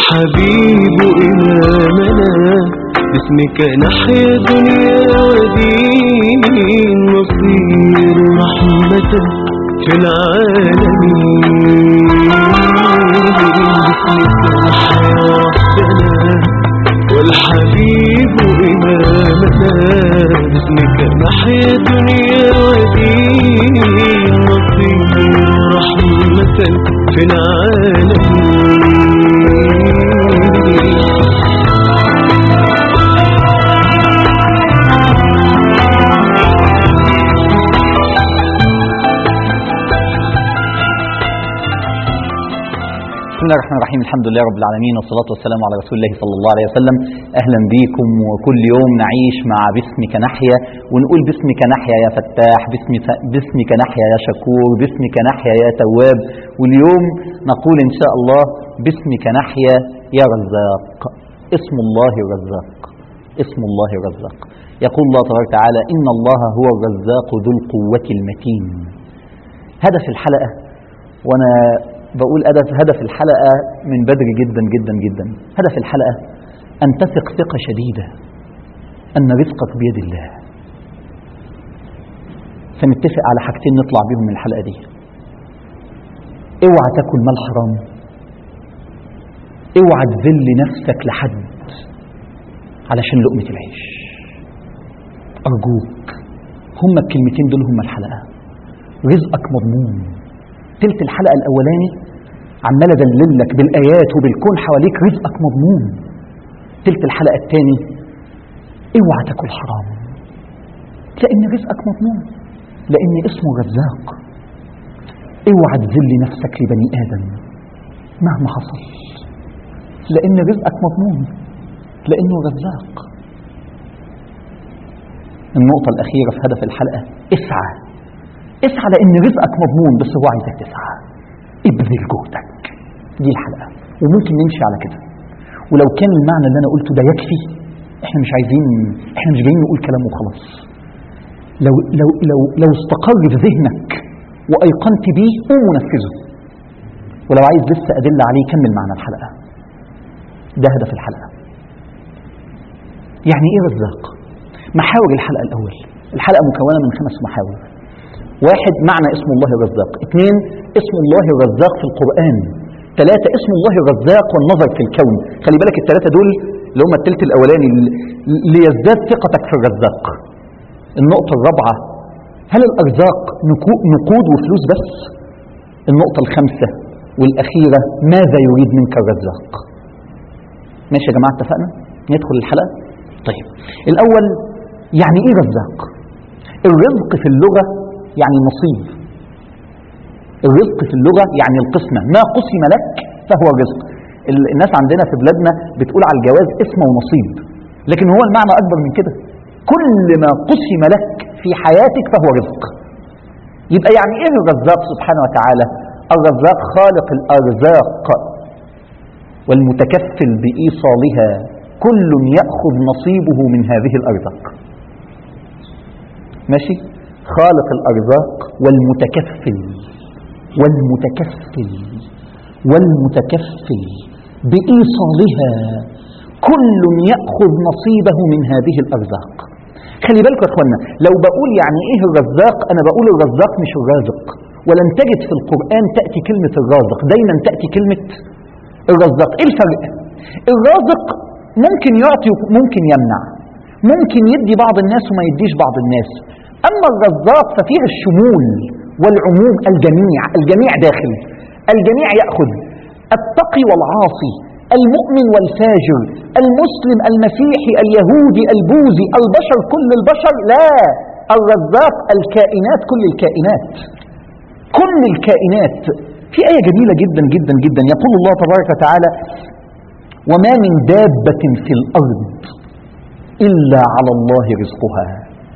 والحبيب إمامنا باسمك نحيا دنيا ودين نصير رحمة في العالمين باسمك نحيا ربنا والحبيب إمامنا باسمك نحيا دنيا ودين نصير رحمة في العالمين بسم الله الرحمن الرحيم الحمد لله رب العالمين والصلاة والسلام على رسول الله صلى الله عليه وسلم أهلا بكم وكل يوم نعيش مع باسمك نحيا ونقول باسمك نحيا يا فتاح باسم باسمك نحيا يا شكور باسمك نحيا يا تواب واليوم نقول إن شاء الله باسمك نحيا يا رزاق اسم الله الرزاق اسم الله الرزاق يقول الله تبارك وتعالى إن الله هو الرزاق ذو القوة المتين هدف الحلقة وأنا بقول هدف هدف الحلقة من بدري جدا جدا جدا هدف الحلقة أن تثق ثقة شديدة أن رزقك بيد الله فنتفق على حاجتين نطلع بيهم من الحلقة دي اوعى تاكل مال حرام اوعى تذل نفسك لحد علشان لقمة العيش أرجوك هما الكلمتين دول هما الحلقة رزقك مضمون تلت الحلقة الأولاني عمال أدللك بالآيات وبالكون حواليك رزقك مضمون تلت الحلقة الثاني اوعى تاكل حرام لأن رزقك مضمون لأن اسمه رزاق اوعى تذل نفسك لبني آدم مهما حصل لأن رزقك مضمون لأنه رزاق النقطة الأخيرة في هدف الحلقة اسعى اسعى لأن رزقك مضمون بس هو عايزك تسعى ابذل جهدك دي الحلقة وممكن نمشي على كده ولو كان المعنى اللي أنا قلته ده يكفي احنا مش عايزين احنا مش جايين نقول كلام وخلاص لو لو لو لو استقر في ذهنك وأيقنت بيه قوم ونفذه ولو عايز لسه أدل عليه كمل معنا الحلقة ده هدف الحلقة يعني ايه رزاق محاور الحلقة الأول الحلقة مكونة من خمس محاور واحد معنى اسم الله الرزاق اثنين اسم الله الرزاق في القرآن ثلاثة اسم الله الرزاق والنظر في الكون خلي بالك الثلاثة دول اللي هم الثلث الأولاني ليزداد ثقتك في الرزاق النقطة الرابعة هل الأرزاق نقود وفلوس بس النقطة الخامسة والأخيرة ماذا يريد منك الرزاق ماشي يا جماعة اتفقنا ندخل الحلقة طيب الأول يعني إيه رزاق الرزق في اللغة يعني نصيب الرزق في اللغة يعني القسمة ما قسم لك فهو الرزق الناس عندنا في بلادنا بتقول على الجواز اسم ونصيب لكن هو المعنى أكبر من كده كل ما قسم لك في حياتك فهو رزق يبقى يعني ايه الرزاق سبحانه وتعالى الرزاق خالق الأرزاق والمتكفل بإيصالها كل يأخذ نصيبه من هذه الأرزاق ماشي خالق الأرزاق والمتكفل والمتكفل والمتكفل بإيصالها كل يأخذ نصيبه من هذه الأرزاق خلي بالكم يا اخوانا لو بقول يعني ايه الرزاق انا بقول الرزاق مش الرازق ولم تجد في القرآن تأتي كلمة الرازق دايما تأتي كلمة الرزاق ايه الفرق الرازق ممكن يعطي ممكن يمنع ممكن يدي بعض الناس وما يديش بعض الناس أما الرزاق ففيه الشمول والعموم الجميع الجميع داخل الجميع يأخذ التقي والعاصي المؤمن والفاجر المسلم المسيحي اليهودي البوذي البشر كل البشر لا الرزاق الكائنات كل الكائنات كل الكائنات في آية جميلة جدا جدا جدا يقول الله تبارك وتعالى وما من دابة في الأرض إلا على الله رزقها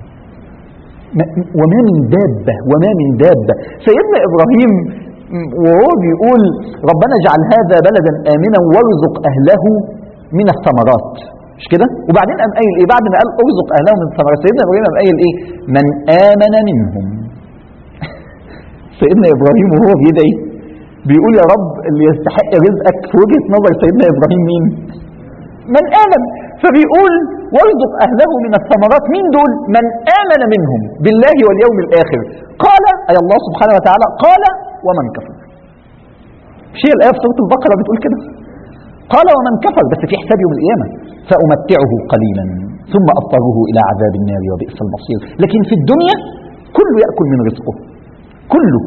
وما من دابة وما من دابة سيدنا إبراهيم وهو بيقول ربنا اجعل هذا بلدا آمنا وارزق أهله من الثمرات مش كده وبعدين قام قايل ايه بعد ما قال ارزق اهله من الثمرات سيدنا ابراهيم قام قايل ايه من امن منهم سيدنا ابراهيم وهو بيدعي بيقول يا رب اللي يستحق رزقك في وجهة نظر سيدنا إبراهيم مين من آمن فبيقول وارزق أهله من الثمرات مين دول من آمن منهم بالله واليوم الآخر قال أي الله سبحانه وتعالى قال ومن كفر شيء الآية في سورة البقرة بتقول كده قال ومن كفر بس في حساب يوم القيامة فأمتعه قليلا ثم أضطره إلى عذاب النار وبئس المصير لكن في الدنيا كله يأكل من رزقه كله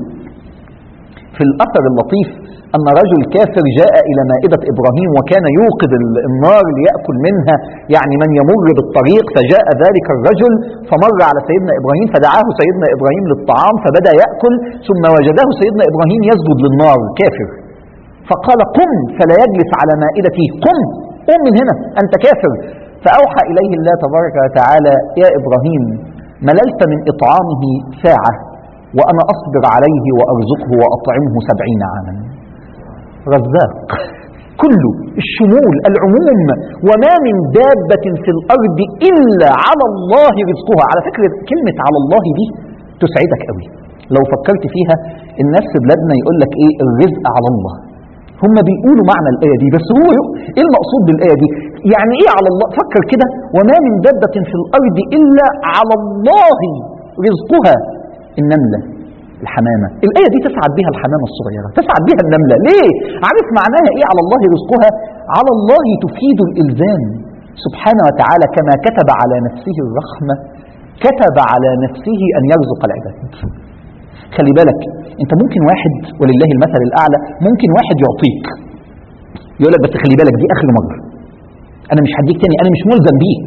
في الأثر اللطيف أن رجل كافر جاء إلى مائدة إبراهيم وكان يوقد ال- النار ليأكل منها يعني من يمر بالطريق فجاء ذلك الرجل فمر على سيدنا إبراهيم فدعاه سيدنا إبراهيم للطعام فبدأ يأكل ثم وجده سيدنا إبراهيم يسجد للنار كافر فقال قم فلا يجلس على مائدتي قم قم من هنا أنت كافر فأوحى إليه الله تبارك وتعالى يا إبراهيم مللت من إطعامه ساعة وأنا أصبر عليه وأرزقه وأطعمه سبعين عاما رزاق كله الشمول العموم وما من دابة في الأرض إلا على الله رزقها على فكرة كلمة على الله دي تسعدك قوي لو فكرت فيها الناس في بلادنا يقول لك ايه الرزق على الله هم بيقولوا معنى الآية دي بس هو ايه المقصود بالآية دي يعني ايه على الله فكر كده وما من دابة في الأرض إلا على الله رزقها النملة الحمامة الآية دي تسعد بها الحمامة الصغيرة تسعد بها النملة ليه؟ عارف معناها إيه على الله رزقها على الله تفيد الإلزام سبحانه وتعالى كما كتب على نفسه الرحمة كتب على نفسه أن يرزق العباد خلي بالك انت ممكن واحد ولله المثل الأعلى ممكن واحد يعطيك يقول لك بس خلي بالك دي آخر مرة أنا مش هديك تاني أنا مش ملزم بيك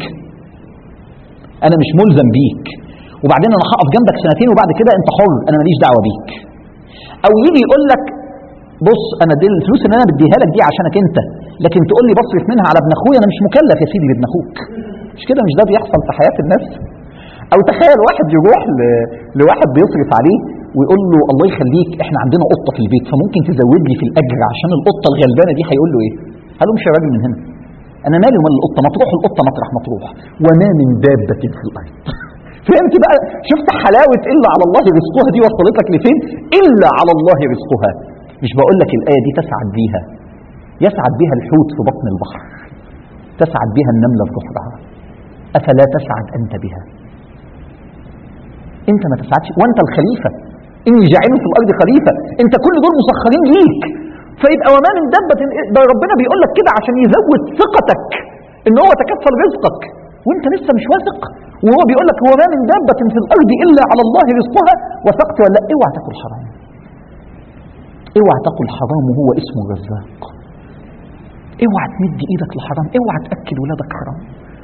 أنا مش ملزم بيك وبعدين انا هقف جنبك سنتين وبعد كده انت حر انا ماليش دعوه بيك او يجي يقول لك بص انا دي الفلوس اللي انا بديها لك دي عشانك انت لكن تقول لي بصرف منها على ابن اخويا انا مش مكلف يا سيدي بابن اخوك مش كده مش ده بيحصل في حياه الناس او تخيل واحد يروح ل... لواحد بيصرف عليه ويقول له الله يخليك احنا عندنا قطه في البيت فممكن تزود لي في الاجر عشان القطه الغلبانه دي هيقول له ايه؟ قال له مش يا راجل من هنا انا مالي ومال القطه ما تروح القطه مطرح ما تروح وما من دابه في الارض فهمت بقى شفت حلاوة إلا على الله رزقها دي وصلت لك لفين إلا على الله رزقها مش بقول لك الآية دي تسعد بيها يسعد بها الحوت في بطن البحر تسعد بها النملة في ظهرها أفلا تسعد أنت بها أنت ما تسعدش وأنت الخليفة إني جاعل في الأرض خليفة أنت كل دول مسخرين ليك فيبقى وما من دابة ده ربنا بيقول لك كده عشان يزود ثقتك إن هو تكفل رزقك وانت لسه مش واثق وهو بيقول لك هو ما من دابة في الأرض إلا على الله رزقها وثقت ولا لا؟ اوعى تاكل حرام اوعى تاكل حرام وهو اسمه الرزاق اوعى تمد ايدك لحرام اوعى تاكل ولادك حرام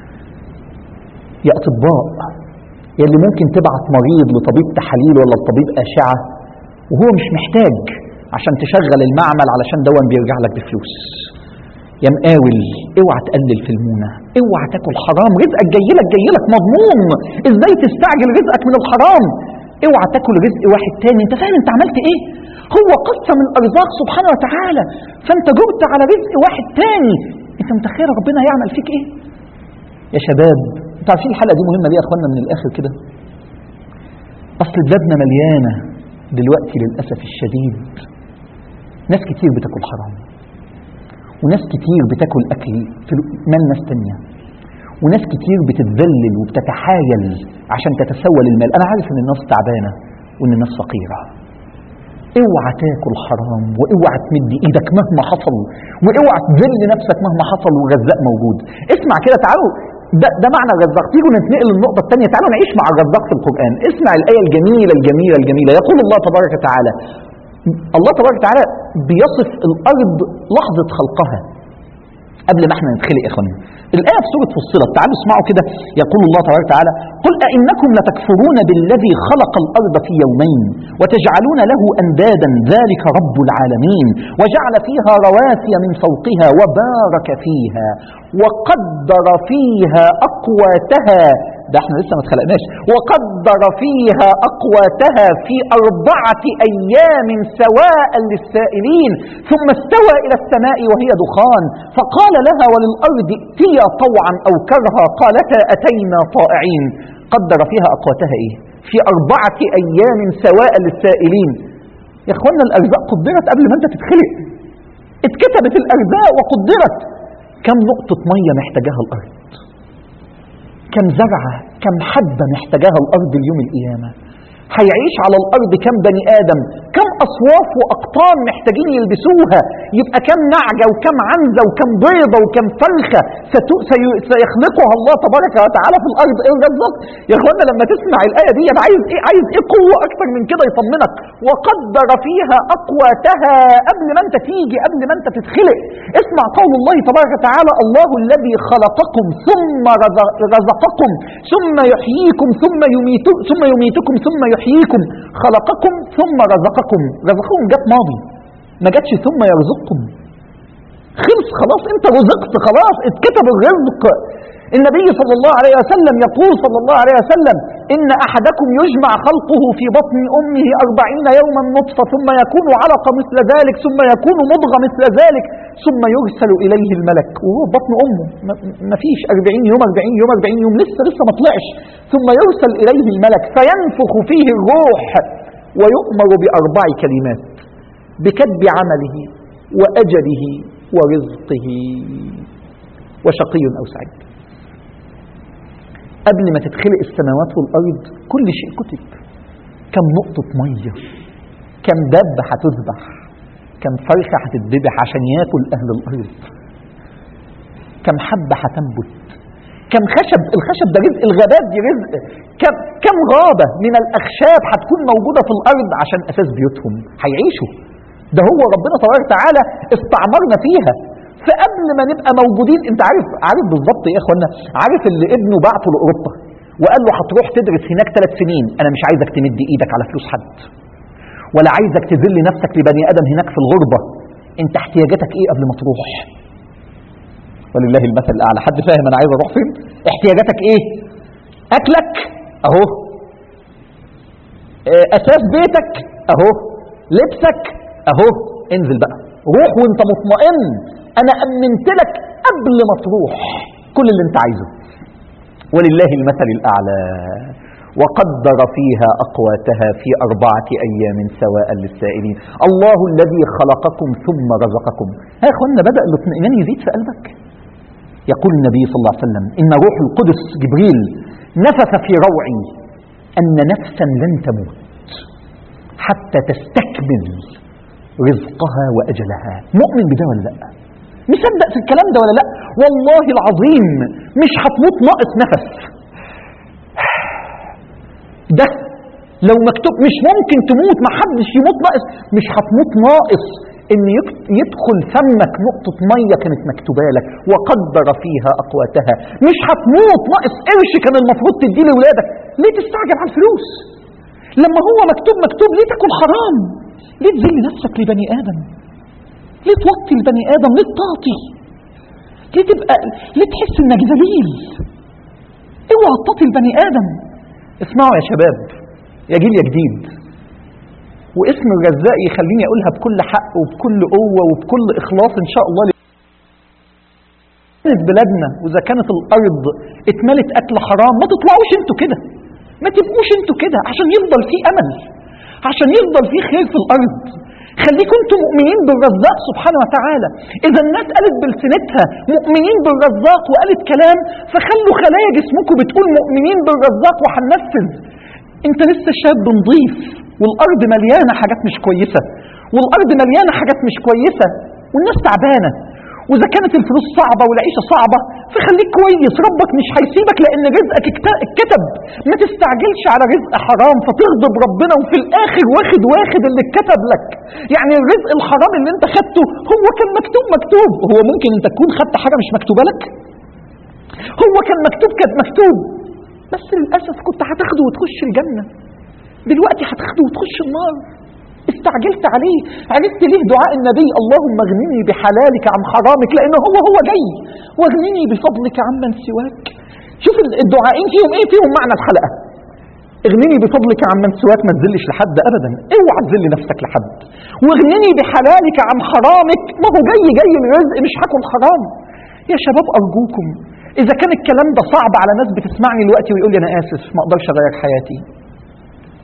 يا اطباء يا اللي ممكن تبعت مريض لطبيب تحاليل ولا لطبيب اشعه وهو مش محتاج عشان تشغل المعمل علشان دون بيرجع لك بفلوس يا مقاول اوعى تقلل في المونه اوعى تاكل حرام رزقك جاي لك جاي لك مضمون ازاي تستعجل رزقك من الحرام اوعى تاكل رزق واحد تاني انت فاهم انت عملت ايه هو قسم الارزاق سبحانه وتعالى فانت جبت على رزق واحد تاني انت متخيل ربنا هيعمل فيك ايه يا شباب انتوا عارفين الحلقه دي مهمه ليه يا اخوانا من الاخر كده اصل بلادنا مليانه دلوقتي للاسف الشديد ناس كتير بتاكل حرام وناس كتير بتاكل اكل في مال ناس تانية وناس كتير بتتذلل وبتتحايل عشان تتسول المال انا عارف ان الناس تعبانه وان الناس فقيره اوعى تاكل حرام واوعى تمد ايدك مهما حصل واوعى تذل نفسك مهما حصل والرزاق موجود اسمع كده تعالوا ده, ده معنى الرزاق تيجوا نتنقل للنقطة الثانية تعالوا نعيش مع الرزاق في القرآن اسمع الآية الجميلة الجميلة الجميلة يقول الله تبارك وتعالى الله تبارك وتعالى بيصف الأرض لحظة خلقها قبل ما احنا نتخلق يا اخوانا الآية في سورة فصلت تعالوا اسمعوا كده يقول الله تبارك وتعالى قل أئنكم لتكفرون بالذي خلق الأرض في يومين وتجعلون له أندادا ذلك رب العالمين وجعل فيها رواسي من فوقها وبارك فيها وقدر فيها أقواتها ده احنا لسه ما اتخلقناش وقدر فيها أقواتها في أربعة أيام سواء للسائلين ثم استوى إلى السماء وهي دخان فقال لها وللأرض ائتيا طوعا أو كرها قالتا أتينا طائعين قدر فيها أقواتها إيه في أربعة أيام سواء للسائلين يا اخوانا الارزاق قدرت قبل ما انت تتخلق اتكتبت الارزاق وقدرت كم نقطة مية محتاجاها الارض كم زرعة كم حبة محتاجاها الارض اليوم القيامة هيعيش على الارض كم بني ادم كم اصواف واقطان محتاجين يلبسوها يبقى كم نعجه وكم عنزه وكم بيضه وكم فرخه ستو سي- سيخلقها الله تبارك وتعالى في الارض ايه بالظبط يا اخوانا لما تسمع الايه دي انا عايز ايه عايز ايه قوه اكتر من كده يطمنك وقدر فيها اقواتها قبل ما انت تيجي قبل ما انت تتخلق اسمع قول الله تبارك وتعالى الله الذي خلقكم ثم رز- رزقكم ثم يحييكم ثم يميتكم ثم يميتكم ثم يحييكم خلقكم ثم رزقكم رزقكم جت ماضي ما جاتش ثم يرزقكم خلص خلاص انت رزقت خلاص اتكتب الرزق النبي صلى الله عليه وسلم يقول صلى الله عليه وسلم إن أحدكم يجمع خلقه في بطن أمه أربعين يوما نطفة ثم يكون علقة مثل ذلك ثم يكون مضغة مثل ذلك ثم يرسل إليه الملك وهو في بطن أمه ما فيش أربعين يوم أربعين يوم أربعين يوم لسه لسه ما طلعش ثم يرسل إليه الملك فينفخ فيه الروح ويؤمر بأربع كلمات بكتب عمله وأجله ورزقه وشقي أو سعيد قبل ما تتخلق السماوات والأرض كل شيء كتب كم نقطة مية كم دب هتذبح كم فرخة هتتذبح عشان ياكل أهل الأرض كم حبة هتنبت كم خشب الخشب ده رزق الغابات دي رزق كم, كم غابة من الأخشاب هتكون موجودة في الأرض عشان أساس بيوتهم هيعيشوا ده هو ربنا تبارك وتعالى استعمرنا فيها فقبل ما نبقى موجودين انت عارف عارف بالظبط يا اخوانا عارف اللي ابنه بعته لاوروبا وقال له هتروح تدرس هناك ثلاث سنين انا مش عايزك تمد ايدك على فلوس حد ولا عايزك تذل نفسك لبني ادم هناك في الغربه انت احتياجاتك ايه قبل ما تروح ولله المثل الاعلى حد فاهم انا عايز اروح فين احتياجاتك ايه اكلك اهو اه، اساس بيتك اهو لبسك اهو انزل بقى روح وانت مطمئن انا امنت لك قبل ما تروح كل اللي انت عايزه ولله المثل الاعلى وقدر فيها اقواتها في اربعه ايام سواء للسائلين الله الذي خلقكم ثم رزقكم ها يا اخوانا بدا الاطمئنان يزيد في قلبك يقول النبي صلى الله عليه وسلم ان روح القدس جبريل نفث في روعي ان نفسا لن تموت حتى تستكمل رزقها واجلها مؤمن بده ولا لا مصدق في الكلام ده ولا لا والله العظيم مش هتموت ناقص نفس ده لو مكتوب مش ممكن تموت ما حدش يموت ناقص مش هتموت ناقص ان يك- يدخل فمك نقطة مية كانت مكتوبة لك وقدر فيها اقواتها مش هتموت ناقص قرش كان المفروض تديه لاولادك ليه تستعجل على الفلوس لما هو مكتوب مكتوب ليه تاكل حرام ليه تذل نفسك لبني ادم ليه توطي البني ادم ليه تعطي ليه تبقى ليه تحس انك ذليل اوعى تطي البني ادم اسمعوا يا شباب يا جيل يا جديد واسم الرزاق يخليني اقولها بكل حق وبكل قوه وبكل اخلاص ان شاء الله كانت بلادنا واذا كانت الارض اتملت اكل حرام ما تطلعوش انتوا كده ما تبقوش انتوا كده عشان يفضل في امل عشان يفضل في خير في الارض خليكم انتم مؤمنين بالرزاق سبحانه وتعالى اذا الناس قالت بلسنتها مؤمنين بالرزاق وقالت كلام فخلوا خلايا جسمكم بتقول مؤمنين بالرزاق وهننفذ انت لسه شاب نظيف والارض مليانه حاجات مش كويسه والارض مليانه حاجات مش كويسه والناس تعبانه واذا كانت الفلوس صعبه والعيشه صعبه فخليك كويس ربك مش هيسيبك لان رزقك اكت- اتكتب ما تستعجلش على رزق حرام فتغضب ربنا وفي الاخر واخد واخد اللي اتكتب لك يعني الرزق الحرام اللي انت خدته هو كان مكتوب مكتوب هو ممكن انت تكون خدت حاجه مش مكتوبه لك هو كان مكتوب كان مكتوب بس للاسف كنت هتاخده وتخش الجنه دلوقتي هتاخده وتخش النار استعجلت عليه عرفت ليه دعاء النبي اللهم اغنني بحلالك عن حرامك لانه هو هو جاي واغنني بفضلك عمن سواك شوف الدعائين فيهم ايه فيهم معنى الحلقه اغنني بفضلك عمن سواك ما تذلش لحد ابدا اوعى تذل نفسك لحد واغنني بحلالك عن حرامك ما هو جاي جاي الرزق مش هاكل حرام يا شباب ارجوكم اذا كان الكلام ده صعب على ناس بتسمعني دلوقتي ويقول لي انا اسف ما اقدرش اغير حياتي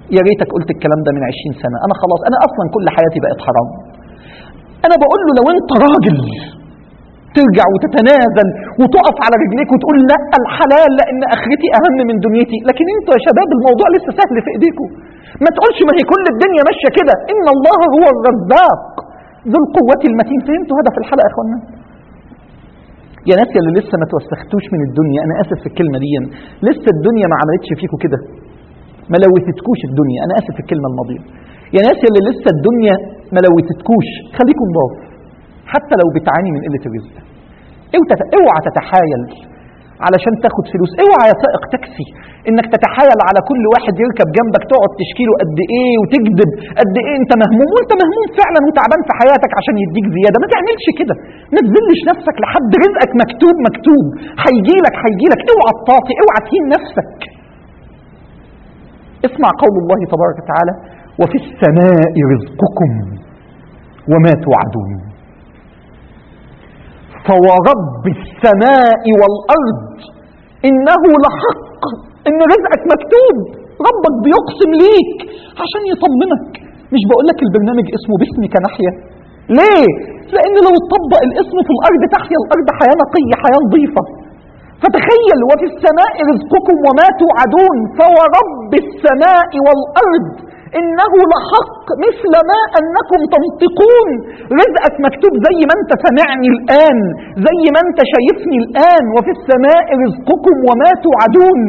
يا ريتك قلت الكلام ده من 20 سنة أنا خلاص أنا أصلا كل حياتي بقت حرام أنا بقول له لو أنت راجل ترجع وتتنازل وتقف على رجليك وتقول لا الحلال لان اخرتي اهم من دنيتي لكن انتوا يا شباب الموضوع لسه سهل في ايديكم ما تقولش ما هي كل الدنيا ماشيه كده ان الله هو الرزاق ذو القوة المتين فهمتوا هدف الحلقة يا اخوانا يا ناس اللي لسه ما توسختوش من الدنيا انا اسف في الكلمة دي لسه الدنيا ما عملتش فيكم كده ما لوثتكوش الدنيا انا اسف في الكلمة الماضية يا ناس اللي لسه الدنيا ما لوثتكوش خليكم نضاف حتى لو بتعاني من قلة الرزق اوعى اوعى تتحايل علشان تاخد فلوس اوعى يا سائق تاكسي انك تتحايل على كل واحد يركب جنبك تقعد تشكيله قد ايه وتكذب قد ايه انت مهموم وانت مهموم فعلا وتعبان في حياتك عشان يديك زياده ما تعملش كده ما تذلش نفسك لحد رزقك مكتوب مكتوب هيجي لك هيجي لك اوعى تطاطي اوعى تهين نفسك اسمع قول الله تبارك وتعالى وفي السماء رزقكم وما توعدون فورب السماء والأرض إنه لحق إن رزقك مكتوب ربك بيقسم ليك عشان يطمنك مش بقول لك البرنامج اسمه باسمك نحيا ليه؟ لأن لو اتطبق الاسم في الأرض تحيا الأرض حياة نقية حياة نظيفة فتخيل وفي السماء رزقكم وما توعدون فورب السماء والأرض إنه لحق مثل ما أنكم تنطقون رزقك مكتوب زي ما أنت سمعني الآن زي ما أنت شايفني الآن وفي السماء رزقكم وما توعدون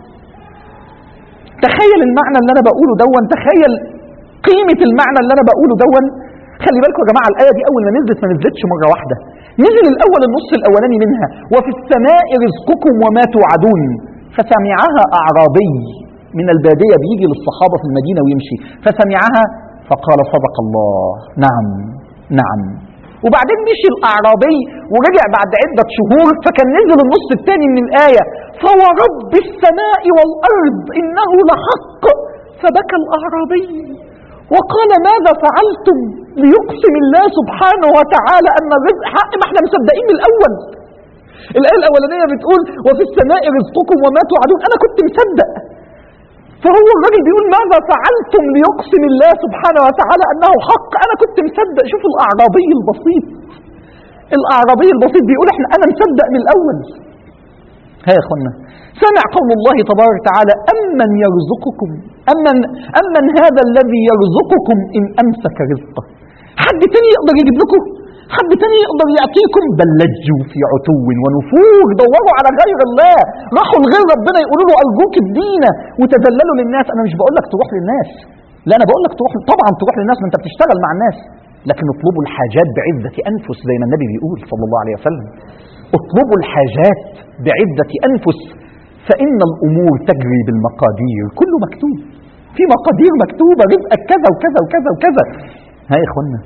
تخيل المعنى اللي أنا بقوله دون تخيل قيمة المعنى اللي أنا بقوله دون خلي بالكم يا جماعة الآية دي أول ما نزلت ما نزلتش مرة واحدة نزل الأول النص الأولاني منها وفي السماء رزقكم وما توعدون فسمعها أعرابي من البادية بيجي للصحابة في المدينة ويمشي فسمعها فقال صدق الله نعم نعم وبعدين مشي الأعرابي ورجع بعد عدة شهور فكان نزل النص الثاني من الآية فورب السماء والأرض إنه لحق فبكى الأعرابي وقال ماذا فعلتم ليقسم الله سبحانه وتعالى أن الرزق حق ما احنا مصدقين من الأول الآية الأولانية بتقول وفي السماء رزقكم وما توعدون أنا كنت مصدق فهو الراجل بيقول ماذا فعلتم ليقسم الله سبحانه وتعالى انه حق انا كنت مصدق شوف الاعرابي البسيط الاعرابي البسيط بيقول احنا انا مصدق من الاول ها يا اخوانا سمع قول الله تبارك وتعالى امن يرزقكم امن امن هذا الذي يرزقكم ان امسك رزقه حد تاني يقدر يجيب لكم حد تاني يقدر يعطيكم بل لجوا في عتو ونفور دوروا على غير الله راحوا لغير ربنا يقولوا له ارجوك ادينا وتذللوا للناس انا مش بقول لك تروح للناس لا انا بقول لك تروح طبعا تروح للناس ما انت بتشتغل مع الناس لكن اطلبوا الحاجات بعزة أنفس زي ما النبي بيقول صلى الله عليه وسلم اطلبوا الحاجات بعزة أنفس فإن الأمور تجري بالمقادير كله مكتوب في مقادير مكتوبة رزقك كذا وكذا وكذا وكذا ها يا إخوانا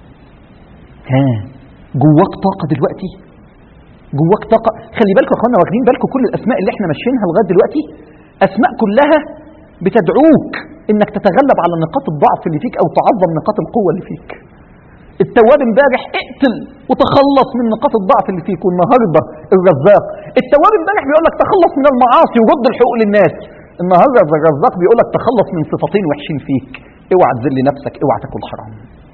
ها جواك طاقة دلوقتي جواك طاقة خلي بالكم يا اخوانا واخدين بالكم كل الأسماء اللي احنا ماشيينها لغاية دلوقتي أسماء كلها بتدعوك إنك تتغلب على نقاط الضعف اللي فيك أو تعظم نقاط القوة اللي فيك التواب امبارح اقتل وتخلص من نقاط الضعف اللي فيك والنهارده الرزاق التواب امبارح بيقول لك تخلص من المعاصي ورد الحقوق للناس النهارده الرزاق بيقول لك تخلص من صفتين وحشين فيك اوعى تذل نفسك اوعى تاكل حرام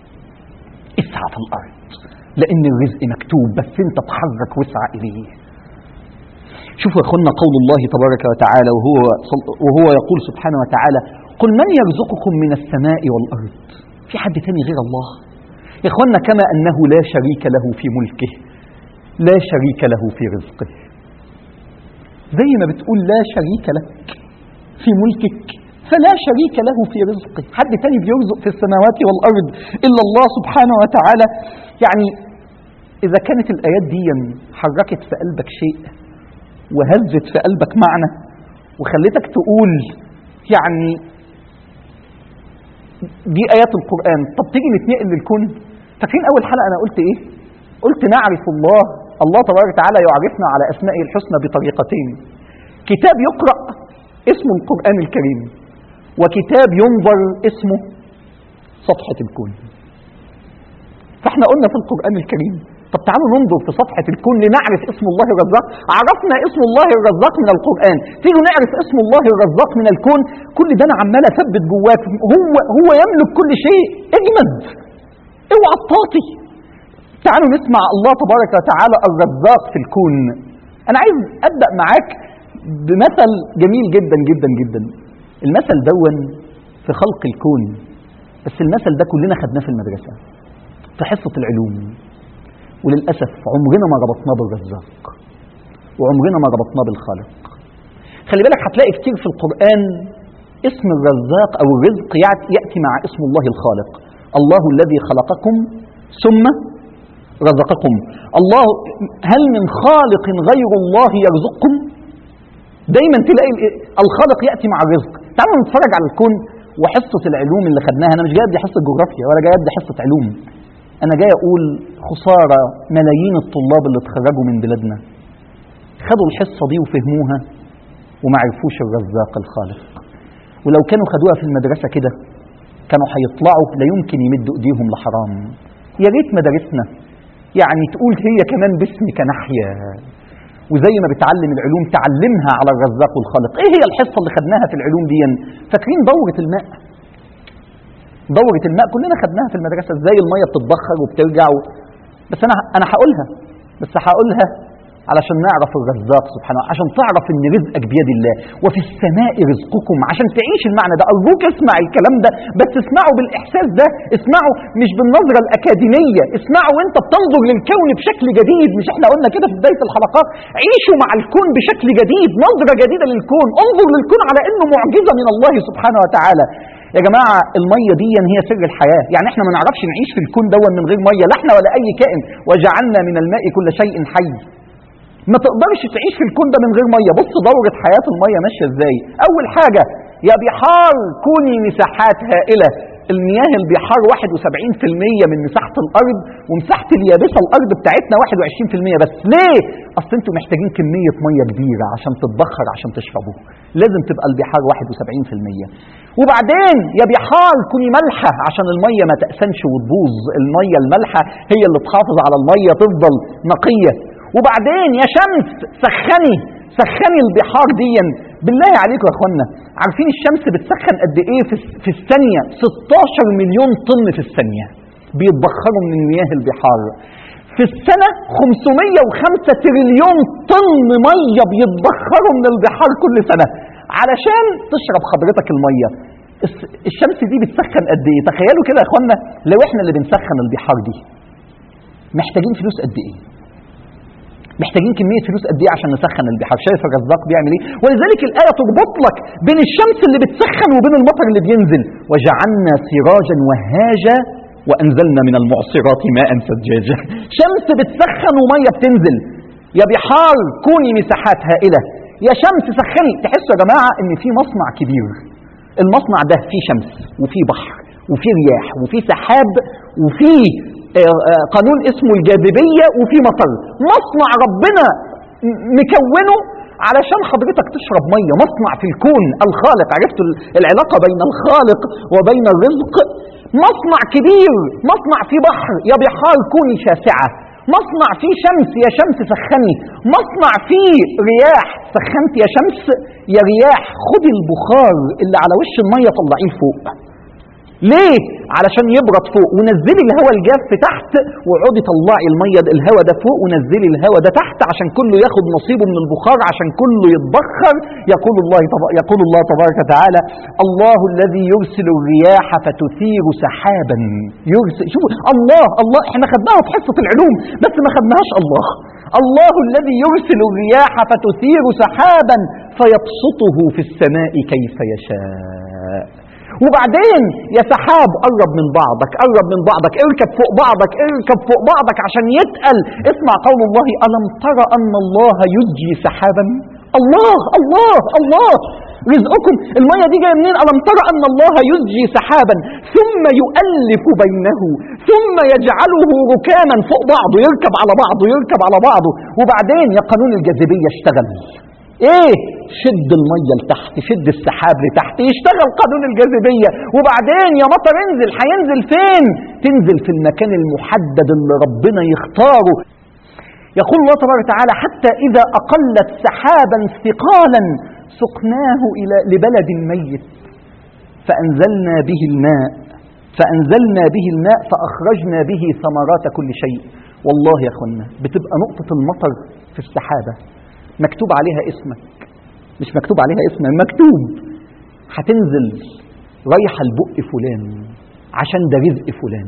اسعى في الارض لان الرزق مكتوب بس انت تحرك واسعى اليه شوفوا يا اخوانا قول الله تبارك وتعالى وهو وهو يقول سبحانه وتعالى قل من يرزقكم من السماء والارض في حد تاني غير الله يا اخوانا كما انه لا شريك له في ملكه لا شريك له في رزقه زي ما بتقول لا شريك لك في ملكك فلا شريك له في رزقه حد تاني بيرزق في السماوات والأرض إلا الله سبحانه وتعالى يعني إذا كانت الآيات دي حركت في قلبك شيء وهزت في قلبك معنى وخلتك تقول يعني دي آيات القرآن طب تيجي نتنقل للكون فاكرين أول حلقة أنا قلت إيه قلت نعرف الله الله تبارك وتعالى يعرفنا على أسمائه الحسنى بطريقتين كتاب يقرأ اسمه القرآن الكريم وكتاب ينظر اسمه صفحة الكون فاحنا قلنا في القرآن الكريم طب تعالوا ننظر في صفحة الكون لنعرف اسم الله الرزاق عرفنا اسم الله الرزاق من القرآن تيجوا نعرف اسم الله الرزاق من الكون كل ده أنا عمال أثبت جواك هو هو يملك كل شيء اجمد اوعى تطاطي تعالوا نسمع الله تبارك وتعالى الرزاق في الكون أنا عايز أبدأ معاك بمثل جميل جدا جدا جدا المثل دون في خلق الكون بس المثل ده كلنا خدناه في المدرسة في حصة العلوم وللأسف عمرنا ما ربطناه بالرزاق وعمرنا ما ربطناه بالخالق خلي بالك هتلاقي كتير في القرآن اسم الرزاق أو الرزق يأتي يأتي مع اسم الله الخالق الله الذي خلقكم ثم رزقكم الله هل من خالق غير الله يرزقكم دايما تلاقي ال- الخالق يأتي مع الرزق تعالوا نتفرج على الكون وحصة العلوم اللي خدناها أنا مش جاي أدي حصة جغرافيا ولا جاي أدي حصة علوم أنا جاي أقول خسارة ملايين الطلاب اللي اتخرجوا من بلادنا خدوا الحصة دي وفهموها وما عرفوش الرزاق الخالق ولو كانوا خدوها في المدرسة كده كانوا هيطلعوا لا يمكن يمدوا ايديهم لحرام يا ريت مدارسنا يعني تقول هي كمان باسمك نحيا وزي ما بتعلم العلوم تعلمها على الرزاق والخالق ايه هي الحصه اللي خدناها في العلوم دي فاكرين دوره الماء دوره الماء كلنا خدناها في المدرسه ازاي الميه بتتبخر وبترجع و... بس انا انا هقولها بس هقولها علشان نعرف الرزاق سبحانه عشان تعرف ان رزقك بيد الله وفي السماء رزقكم عشان تعيش المعنى ده ارجوك اسمع الكلام ده بس اسمعه بالاحساس ده اسمعه مش بالنظره الاكاديميه اسمعه وانت بتنظر للكون بشكل جديد مش احنا قلنا كده في بدايه الحلقات عيشوا مع الكون بشكل جديد نظره جديده للكون انظر للكون على انه معجزه من الله سبحانه وتعالى يا جماعة المية دي هي سر الحياة يعني احنا ما نعرفش نعيش في الكون دون من غير مية لا احنا ولا أي كائن وجعلنا من الماء كل شيء حي ما تقدرش تعيش في الكون ده من غير ميه بص دورة حياة الميه ماشية ازاي اول حاجة يا بحار كوني مساحات هائلة المياه البحار 71% من مساحة الأرض ومساحة اليابسة الأرض بتاعتنا 21% بس ليه؟ أصل أنتوا محتاجين كمية مية كبيرة عشان تتبخر عشان تشربوا لازم تبقى البحار 71% وبعدين يا بحار كوني مالحة عشان المية ما تأسنش وتبوظ المية المالحة هي اللي تحافظ على المية تفضل نقية وبعدين يا شمس سخني سخني البحار دي بالله عليكم يا اخوانا عارفين الشمس بتسخن قد ايه في, في الثانيه 16 مليون طن في الثانيه بيتبخروا من مياه البحار في السنه 505 تريليون طن ميه بيتبخروا من البحار كل سنه علشان تشرب حضرتك الميه الس- الشمس دي بتسخن قد ايه تخيلوا كده يا اخوانا لو احنا اللي بنسخن البحار دي محتاجين فلوس قد ايه محتاجين كمية فلوس قد ايه عشان نسخن البحار شايف الرزاق بيعمل ايه ولذلك الآية تربط لك بين الشمس اللي بتسخن وبين المطر اللي بينزل وجعلنا سراجا وهاجا وأنزلنا من المعصرات ماء ثجاجا شمس بتسخن ومية بتنزل يا بحار كوني مساحات هائلة يا شمس سخني تحسوا يا جماعة ان في مصنع كبير المصنع ده فيه شمس وفيه بحر وفيه رياح وفيه سحاب وفيه آه، آه، قانون اسمه الجاذبية وفي مطر مصنع ربنا م- مكونه علشان حضرتك تشرب مية مصنع في الكون الخالق عرفت ال- العلاقة بين الخالق وبين الرزق مصنع كبير مصنع في بحر يا بحار كوني شاسعة مصنع فيه شمس يا شمس سخني مصنع فيه رياح سخنت يا شمس يا رياح خدي البخار اللي على وش المية طلعيه فوق ليه؟ علشان يبرد فوق ونزلي الهواء الجاف تحت واقعدي طلعي الميه ده- الهواء ده فوق ونزلي الهواء ده تحت عشان كله ياخد نصيبه من البخار عشان كله يتبخر يقول الله تب... يقول الله تبارك وتعالى الله الذي يرسل الرياح فتثير سحابا يرسل شوفوا الله الله احنا خدناها في حصه العلوم بس ما خدناهاش الله الله الذي يرسل الرياح فتثير سحابا فيبسطه في السماء كيف يشاء وبعدين يا سحاب قرب من بعضك قرب من بعضك اركب فوق بعضك اركب فوق بعضك عشان يتقل اسمع قول الله ألم ترى أن الله يزجي سحابا الله الله الله رزقكم المية دي جاية منين ألم ترى أن الله يزجي سحابا ثم يؤلف بينه ثم يجعله ركاما فوق بعضه يركب على بعضه يركب على بعضه وبعدين يا قانون الجاذبية اشتغل ايه شد المية لتحت شد السحاب لتحت يشتغل قانون الجاذبية وبعدين يا مطر انزل هينزل فين تنزل في المكان المحدد اللي ربنا يختاره يقول الله تبارك وتعالى حتى إذا أقلت سحابا ثقالا سقناه إلى لبلد ميت فأنزلنا به الماء فأنزلنا به الماء فأخرجنا به ثمرات كل شيء والله يا أخوانا بتبقى نقطة المطر في السحابة مكتوب عليها اسمك مش مكتوب عليها اسمك مكتوب هتنزل رايحة البق فلان عشان ده رزق فلان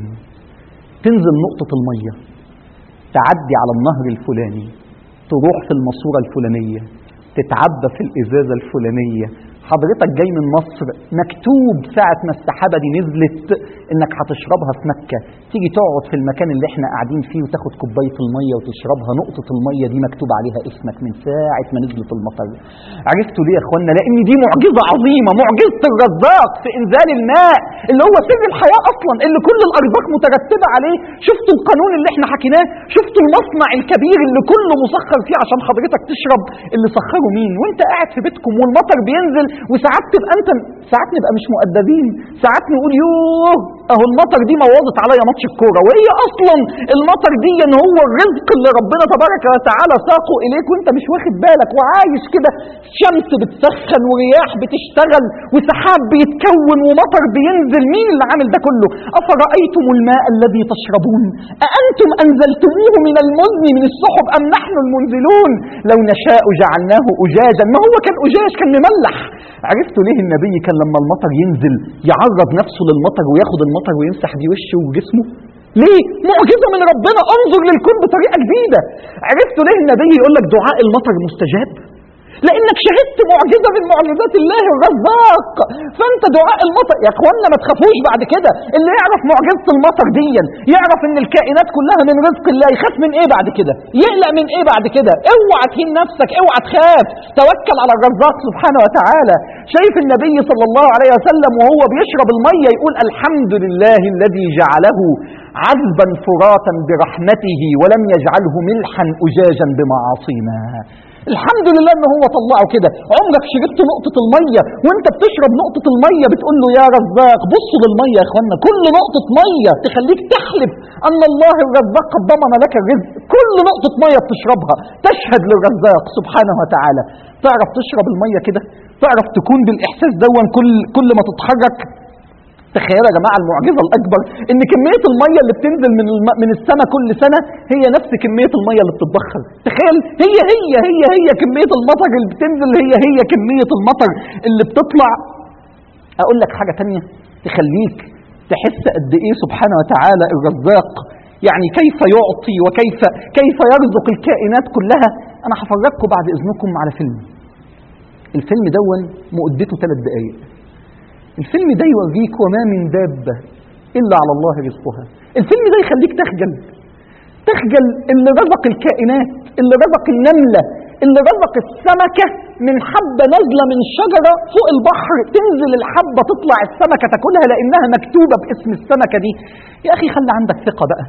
تنزل نقطة المية تعدي على النهر الفلاني تروح في الماسورة الفلانية تتعبى في الإزازة الفلانية حضرتك جاي من مصر مكتوب ساعة ما السحابة دي نزلت انك هتشربها في مكة تيجي تقعد في المكان اللي احنا قاعدين فيه وتاخد كوباية المية وتشربها نقطة المية دي مكتوب عليها اسمك من ساعة ما نزلت المطر عرفتوا ليه يا اخوانا لان دي معجزة عظيمة معجزة الرزاق في انزال الماء اللي هو سر الحياة اصلا اللي كل الارزاق مترتبة عليه شفتوا القانون اللي احنا حكيناه شفتوا المصنع الكبير اللي كله مسخر فيه عشان حضرتك تشرب اللي سخره مين وانت قاعد في بيتكم والمطر بينزل وساعات تبقى انت ساعات نبقى مش مؤدبين ساعات نقول يوه اهو المطر دي موظت عليا ماتش الكوره وهي اصلا المطر دي ان هو الرزق اللي ربنا تبارك وتعالى ساقه اليك وانت مش واخد بالك وعايش كده شمس بتسخن ورياح بتشتغل وسحاب بيتكون ومطر بينزل مين اللي عامل ده كله افرايتم الماء الذي تشربون اانتم انزلتموه من المزن من السحب ام نحن المنزلون لو نشاء جعلناه اجاجا ما هو كان اجاج كان مملح عرفتوا ليه النبي كان لما المطر ينزل يعرض نفسه للمطر وياخد المطر ويمسح بيه وشه وجسمه ليه معجزة من ربنا انظر للكون بطريقة جديدة عرفتوا ليه النبي يقول لك دعاء المطر مستجاب لانك شهدت معجزه من معجزات الله الرزاق فانت دعاء المطر يا اخوانا ما تخافوش بعد كده اللي يعرف معجزه المطر دي يعرف ان الكائنات كلها من رزق الله يخاف من ايه بعد كده يقلق من ايه بعد كده اوعى تهين نفسك اوعى تخاف توكل على الرزاق سبحانه وتعالى شايف النبي صلى الله عليه وسلم وهو بيشرب الميه يقول الحمد لله الذي جعله عذبا فراتا برحمته ولم يجعله ملحا اجاجا بمعاصينا الحمد لله ان هو طلعه كده عمرك شربت نقطة المية وانت بتشرب نقطة المية بتقول له يا رزاق بصوا للمية يا اخوانا كل نقطة مية تخليك تحلف ان الله الرزاق قد ضمن لك الرزق كل نقطة مية بتشربها تشهد للرزاق سبحانه وتعالى تعرف تشرب المية كده تعرف تكون بالاحساس دون كل كل ما تتحرك تخيلوا يا جماعه المعجزه الاكبر ان كميه الميه اللي بتنزل من الم... من السماء كل سنه هي نفس كميه الميه اللي بتتبخر تخيل هي هي هي هي كميه المطر اللي بتنزل هي هي كميه المطر اللي بتطلع اقول لك حاجه تانية تخليك تحس قد ايه سبحانه وتعالى الرزاق يعني كيف يعطي وكيف كيف يرزق الكائنات كلها انا هفرجكم بعد اذنكم على فيلم الفيلم دون مدته ثلاث دقائق الفيلم ده يوريك وما من دابة إلا على الله رزقها الفيلم ده يخليك تخجل تخجل اللي رزق الكائنات اللي رزق النملة اللي رزق السمكة من حبة نازلة من شجرة فوق البحر تنزل الحبة تطلع السمكة تاكلها لأنها مكتوبة باسم السمكة دي يا أخي خلي عندك ثقة بقى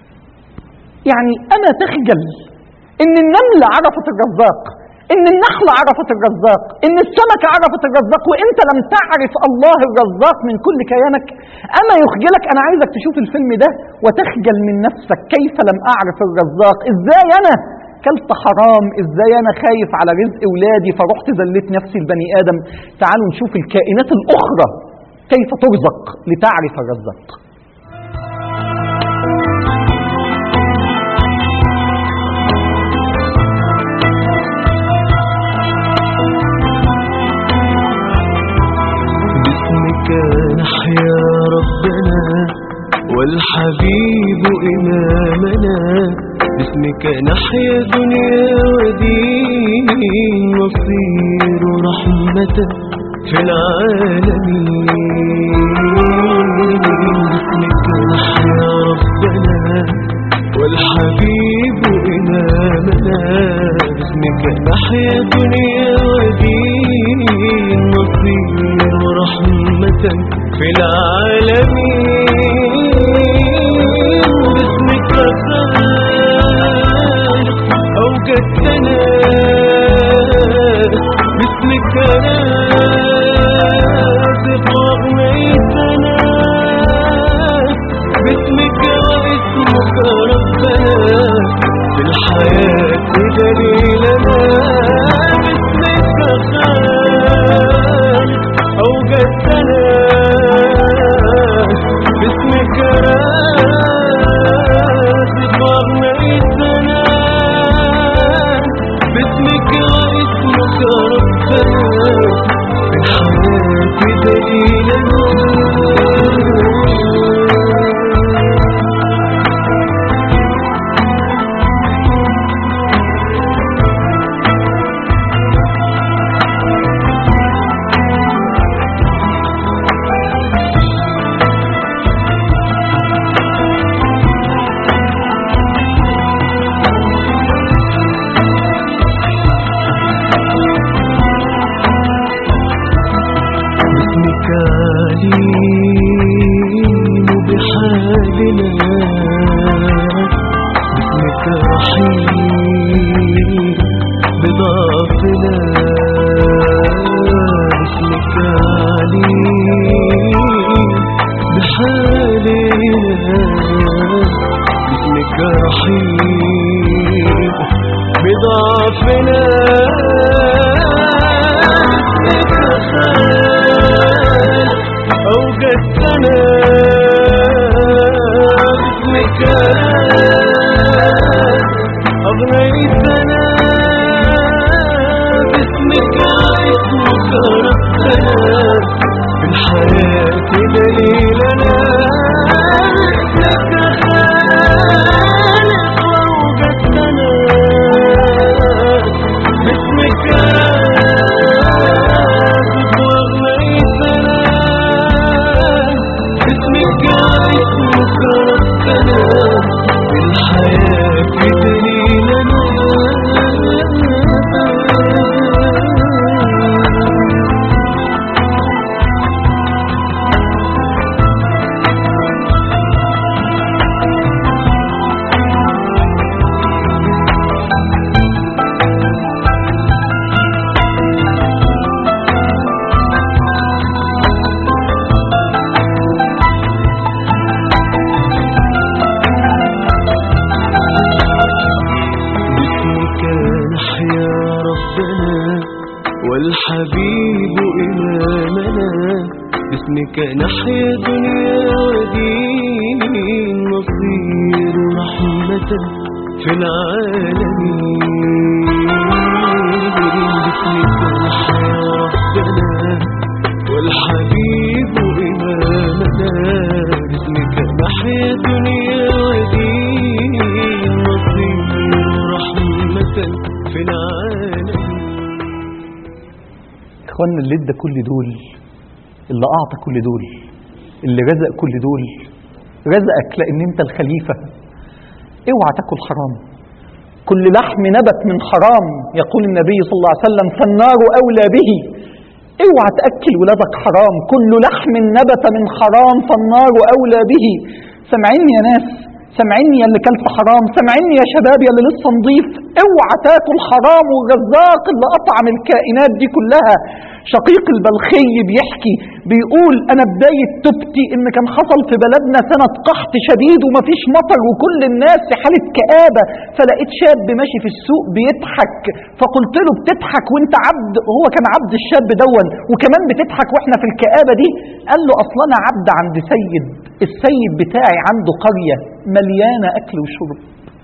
يعني أنا تخجل إن النملة عرفت الرزاق ان النخلة عرفت الرزاق ان السمكة عرفت الرزاق وانت لم تعرف الله الرزاق من كل كيانك اما يخجلك انا عايزك تشوف الفيلم ده وتخجل من نفسك كيف لم اعرف الرزاق ازاي انا كلت حرام ازاي انا خايف على رزق اولادي فرحت ذليت نفسي البني ادم تعالوا نشوف الكائنات الاخرى كيف ترزق لتعرف الرزاق باسمك نحيا ربنا والحبيب إمامنا باسمك نحيا دنيا ودين نصير رحمة في العالمين باسمك نحيا ربنا والحبيب إمامنا باسمك نحيا دنيا ودين نصير رحمة في العالمين باسمك خالق أوجدتنا ضعفنا أوجدتنا باسمك أغنيتنا باسمك اسمك ربنا في الحياة دليلنا اسمك خالق وأوجدتنا باسمك وأغنيتنا باسمك اسمك ربنا في الحياة دليلنا باسمك نحيا ربنا والحبيب إمامنا باسمك نحيا دنيا ودين نصير رحمة في العالمين باسمك نحيا ربنا والحبيب إمامنا باسمك نحيا دنيا ودين نصير رحمة في العالمين اخوانا اللي ادى كل دول اللي اعطى كل دول اللي رزق كل دول رزقك لان انت الخليفه اوعى تاكل حرام كل لحم نبت من حرام يقول النبي صلى الله عليه وسلم فالنار اولى به اوعى تاكل ولادك حرام كل لحم نبت من حرام فالنار اولى به سامعيني يا ناس سامعيني يا اللي كلت حرام سامعيني يا شباب يا اللي لسه نضيف اوعى تاكل حرام والرزاق اللي اطعم الكائنات دي كلها شقيق البلخي بيحكي بيقول انا بدايه توبتي ان كان حصل في بلدنا سنه قحط شديد ومفيش مطر وكل الناس في حاله كآبه فلقيت شاب ماشي في السوق بيضحك فقلت له بتضحك وانت عبد هو كان عبد الشاب دون وكمان بتضحك واحنا في الكآبه دي قال له اصلا انا عبد عند سيد السيد بتاعي عنده قريه مليانه اكل وشرب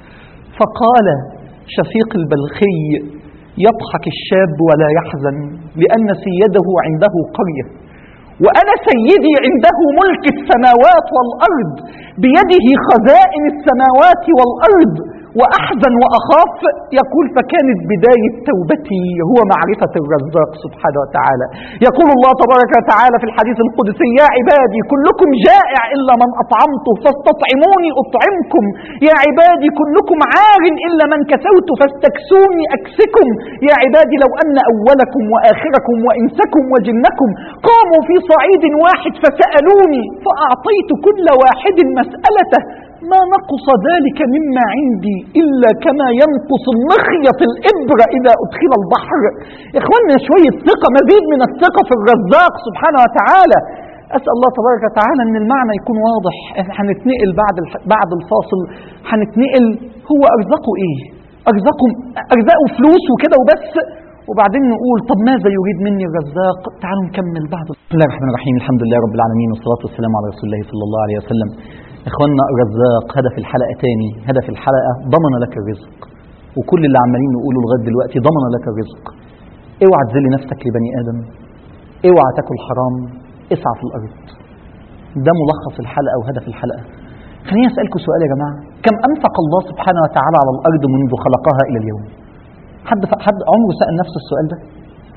فقال شفيق البلخي يضحك الشاب ولا يحزن لأن سيده عنده قرية وأنا سيدي عنده ملك السماوات والأرض بيده خزائن السماوات والأرض وأحزن وأخاف يقول فكانت بداية توبتي هو معرفة الرزاق سبحانه وتعالى يقول الله تبارك وتعالى في الحديث القدسي يا عبادي كلكم جائع إلا من أطعمته فاستطعموني أطعمكم يا عبادي كلكم عار إلا من كسوت فاستكسوني أكسكم يا عبادي لو أن أولكم وآخركم وإنسكم وجنكم قاموا في صعيد واحد فسألوني فأعطيت كل واحد مسألته ما نقص ذلك مما عندي إلا كما ينقص المخيط الإبرة إذا أدخل البحر إخواننا شوية ثقة مزيد من الثقة في الرزاق سبحانه وتعالى أسأل الله تبارك وتعالى أن المعنى يكون واضح هنتنقل بعد الح- بعد الفاصل هنتنقل هو أرزقه إيه؟ أرزقه أرزقه فلوس وكده وبس وبعدين نقول طب ماذا يريد مني الرزاق تعالوا نكمل بعد بسم الله الرحمن الرحيم الحمد لله رب العالمين والصلاة والسلام على رسول الله صلى الله عليه وسلم إخواننا الرزاق هدف الحلقة تاني هدف الحلقة ضمن لك الرزق وكل اللي عمالين نقوله لغاية دلوقتي ضمن لك الرزق اوعى تذل نفسك لبني آدم اوعى تاكل حرام اسعى في الأرض ده ملخص الحلقة وهدف الحلقة خليني أسألكم سؤال يا جماعة كم أنفق الله سبحانه وتعالى على الأرض منذ خلقها إلى اليوم حد حد عمره سأل نفسه السؤال ده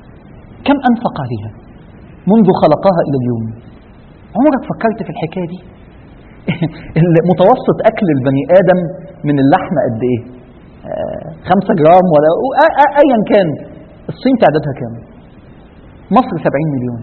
كم أنفق عليها منذ خلقها إلى اليوم عمرك فكرت في الحكاية دي متوسط أكل البني آدم من اللحم قد إيه آه، خمسة جرام ولا آه، آه، أيا كان الصين تعدادها كام مصر 70 مليون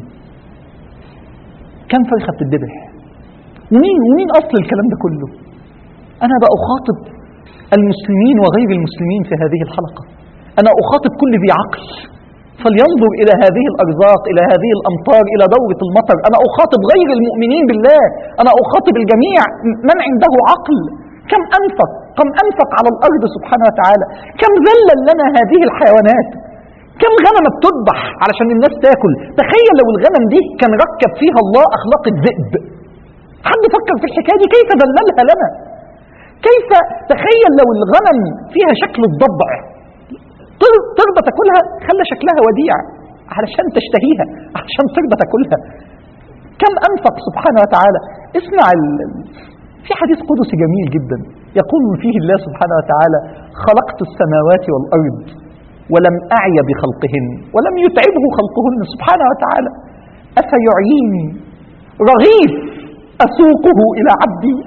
كم فرخة بتتذبح ومين ومين أصل الكلام ده كله أنا بقى أخاطب المسلمين وغير المسلمين في هذه الحلقة أنا أخاطب كل ذي عقل فلينظر إلى هذه الأرزاق إلى هذه الأمطار إلى دورة المطر أنا أخاطب غير المؤمنين بالله أنا أخاطب الجميع من عنده عقل كم أنفق كم أنفق على الأرض سبحانه وتعالى كم ذلل لنا هذه الحيوانات كم غنمة بتذبح علشان الناس تاكل تخيل لو الغنم دي كان ركب فيها الله أخلاق الذئب حد فكر في الحكاية دي كيف ذللها لنا كيف تخيل لو الغنم فيها شكل الضبع تر- ترضى تاكلها خلى شكلها وديع علشان تشتهيها علشان ترضى تاكلها كم أنفق سبحانه وتعالى اسمع ال... في حديث قدسي جميل جدا يقول فيه الله سبحانه وتعالى خلقت السماوات والأرض ولم أعي بخلقهن ولم يتعبه خلقهن سبحانه وتعالى أفيعيني رغيف أسوقه إلى عبدي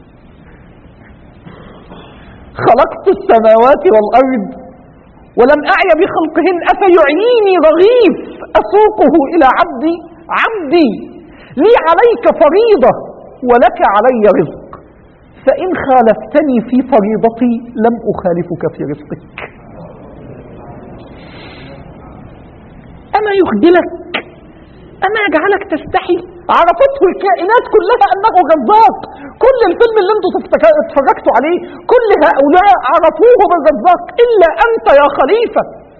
خلقت السماوات والأرض ولم أعي بخلقهن أفيعيني رغيف أسوقه إلى عبدي عبدي لي عليك فريضة ولك علي رزق فإن خالفتني في فريضتي لم أخالفك في رزقك أما يخجلك أما يجعلك تستحي عرفته الكائنات كلها أنه رزاق كل الفيلم اللي انتوا تفتك- اتفرجتوا عليه كل هؤلاء عرفوه بالرزاق إلا أنت يا خليفة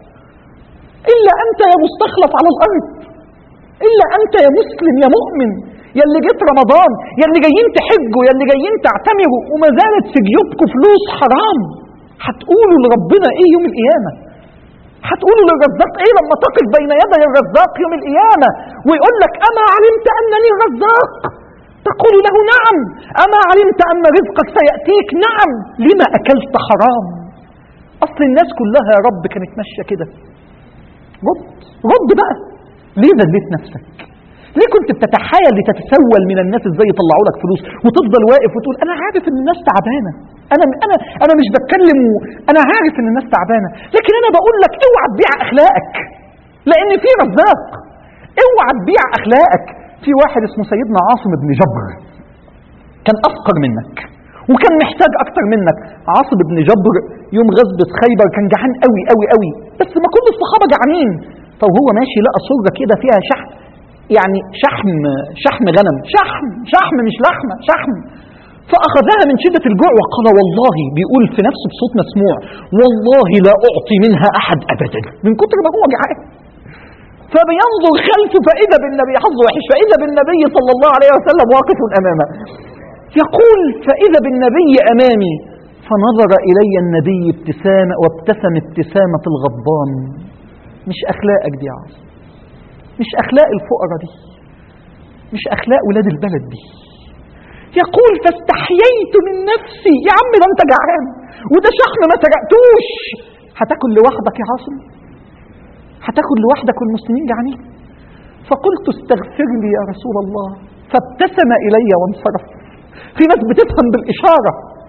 إلا أنت يا مستخلف على الأرض إلا أنت يا مسلم يا مؤمن يا اللي جيت رمضان يا اللي جايين تحجوا يا اللي جايين تعتمروا وما زالت في جيوبكم فلوس حرام هتقولوا لربنا ايه يوم القيامه هتقولوا للرزاق ايه لما تقف بين يدي الرزاق يوم القيامه ويقول لك اما علمت انني الرزاق تقول له نعم اما علمت ان رزقك سياتيك نعم لما اكلت حرام اصل الناس كلها يا رب كانت ماشيه كده رد رد بقى ليه ذليت نفسك ليه كنت بتتحايل لتتسول من الناس ازاي يطلعوا لك فلوس وتفضل واقف وتقول انا عارف ان الناس تعبانه انا انا انا مش بتكلم و... انا عارف ان الناس تعبانه لكن انا بقول لك اوعى تبيع اخلاقك لان في رزاق اوعى تبيع اخلاقك في واحد اسمه سيدنا عاصم بن جبر كان افقر منك وكان محتاج اكتر منك عاصم بن جبر يوم غزوه خيبر كان جعان قوي قوي قوي بس ما كل الصحابه جعانين فهو ماشي لقى صوره كده فيها شحم يعني شحم شحم غنم شحم شحم مش لحمه شحم فأخذها من شدة الجوع وقال والله بيقول في نفسه بصوت مسموع والله لا أعطي منها أحد أبدا من كتر ما هو جعان فبينظر خلفه فإذا بالنبي حظه وحش فإذا بالنبي صلى الله عليه وسلم واقف أمامه يقول فإذا بالنبي أمامي فنظر إلي النبي ابتسامة وابتسم ابتسامة الغضبان مش أخلاقك دي يا عاصم مش أخلاق الفقراء دي مش أخلاق ولاد البلد دي يقول فاستحييت من نفسي يا عم ده انت جعان وده شحم ما سرقتوش هتاكل لوحدك يا عاصم هتاكل لوحدك والمسلمين جعانين فقلت استغفر لي يا رسول الله فابتسم الي وانصرف في ناس بتفهم بالاشاره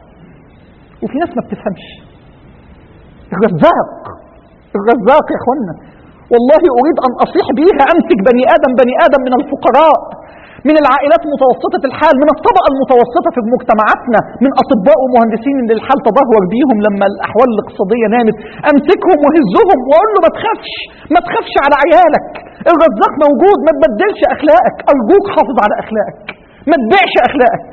وفي ناس ما بتفهمش الرزاق الرزاق يا اخوانا والله اريد ان اصيح بيها امسك بني ادم بني ادم من الفقراء من العائلات متوسطة الحال من الطبقة المتوسطة في مجتمعاتنا من أطباء ومهندسين اللي الحال تدهور بيهم لما الأحوال الاقتصادية نامت أمسكهم وهزهم وأقول له ما تخافش ما تخافش على عيالك الرزاق موجود ما تبدلش أخلاقك أرجوك حافظ على أخلاقك ما تبيعش أخلاقك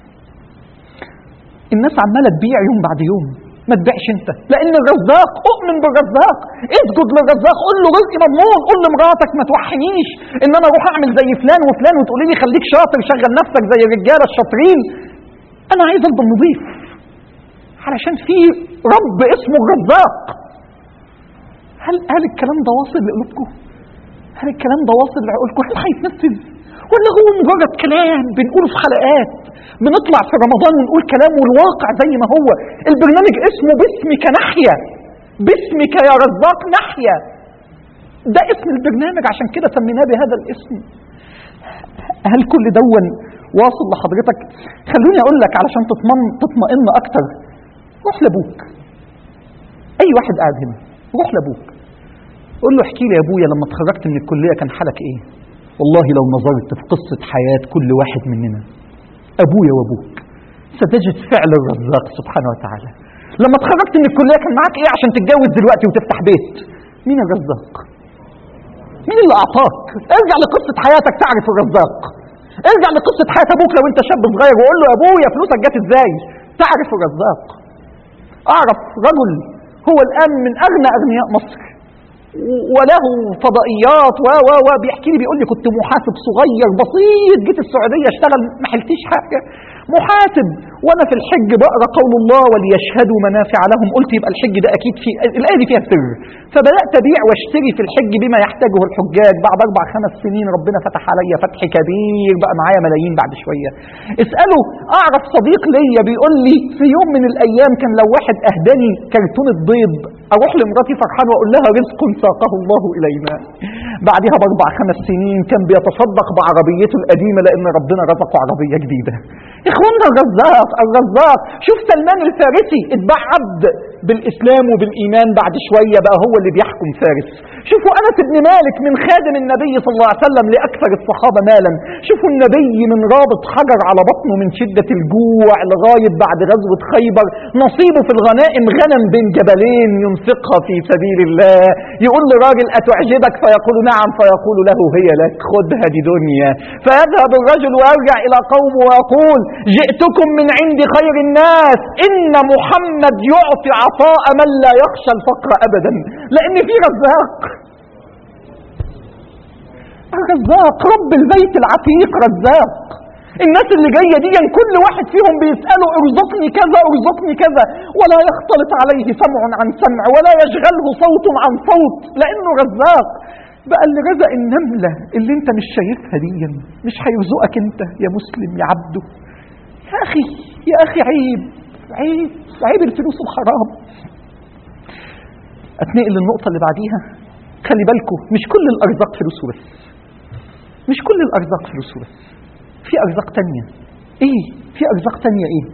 الناس عمالة تبيع يوم بعد يوم ما تبيعش انت لان الرزاق اؤمن بالرزاق اسجد للرزاق قول له رزقي مضمون قول لمراتك ما توحنيش ان انا اروح اعمل زي فلان وفلان وتقولي لي خليك شاطر شغل نفسك زي الرجاله الشاطرين انا عايز افضل نظيف علشان في رب اسمه الرزاق هل هل الكلام ده واصل لقلوبكم هل الكلام ده واصل لعقولكم هل هيتنفذ ولا هو مجرد كلام بنقوله في حلقات بنطلع في رمضان ونقول كلام والواقع زي ما هو البرنامج اسمه باسمك نحيا باسمك يا رزاق نحيا ده اسم البرنامج عشان كده سميناه بهذا الاسم هل كل دون واصل لحضرتك خلوني اقول لك علشان تطمن تطمئن اكتر روح لابوك اي واحد قاعد هنا روح لابوك قول له احكي لي يا ابويا لما اتخرجت من الكليه كان حالك ايه والله لو نظرت في قصه حياه كل واحد مننا ابويا وابوك ستجد فعل الرزاق سبحانه وتعالى لما اتخرجت من الكليه كان معاك ايه عشان تتجوز دلوقتي وتفتح بيت مين الرزاق مين اللي اعطاك ارجع لقصه حياتك تعرف الرزاق ارجع لقصه حياه ابوك لو انت شاب صغير وقول له يا ابويا فلوسك جت ازاي تعرف الرزاق أعرف رجل هو الآن من أغنى أغنياء مصر و- وله فضائيات و و و بيحكي لي بيقول لي كنت محاسب صغير بسيط جيت السعوديه اشتغل ما حلتيش حاجه محاسب وانا في الحج بقرا قول الله وليشهدوا منافع لهم قلت يبقى الحج ده اكيد في الايه دي فيها سر فبدات ابيع واشتري في الحج بما يحتاجه الحجاج بعد اربع خمس سنين ربنا فتح عليا فتح كبير بقى معايا ملايين بعد شويه اسالوا اعرف صديق ليا بيقول لي في يوم من الايام كان لو واحد اهداني كرتونه بيض اروح لمراتي فرحان واقول لها رزق ساقه الله الينا بعدها باربع خمس سنين كان بيتصدق بعربيته القديمه لان ربنا رزقه عربيه جديده اخوانا الرزاق الرزاق شوف سلمان الفارسي اتباع عبد بالاسلام وبالايمان بعد شويه بقى هو اللي بيحكم فارس شوفوا انس بن مالك من خادم النبي صلى الله عليه وسلم لاكثر الصحابه مالا شوفوا النبي من رابط حجر على بطنه من شده الجوع لغايه بعد غزوه خيبر نصيبه في الغنائم غنم بين جبلين ينفقها في سبيل الله يقول لراجل اتعجبك فيقول نعم فيقول له هي لك خذها دي دنيا فيذهب الرجل ويرجع الى قومه ويقول جئتكم من عند خير الناس ان محمد يعطي عطاء من لا يخشى الفقر ابدا لان في رزاق الرزاق رب البيت العتيق رزاق الناس اللي جايه دي كل واحد فيهم بيساله ارزقني كذا ارزقني كذا ولا يختلط عليه سمع عن سمع ولا يشغله صوت عن صوت لانه رزاق بقى اللي رزق النمله اللي انت مش شايفها دي مش هيرزقك انت يا مسلم يا عبده يا اخي يا اخي عيب عيب عيب الفلوس الحرام اتنقل للنقطه اللي بعديها خلي بالكم مش كل الارزاق فلوس بس مش كل الارزاق فلوس بس في ارزاق تانية ايه في ارزاق تانية ايه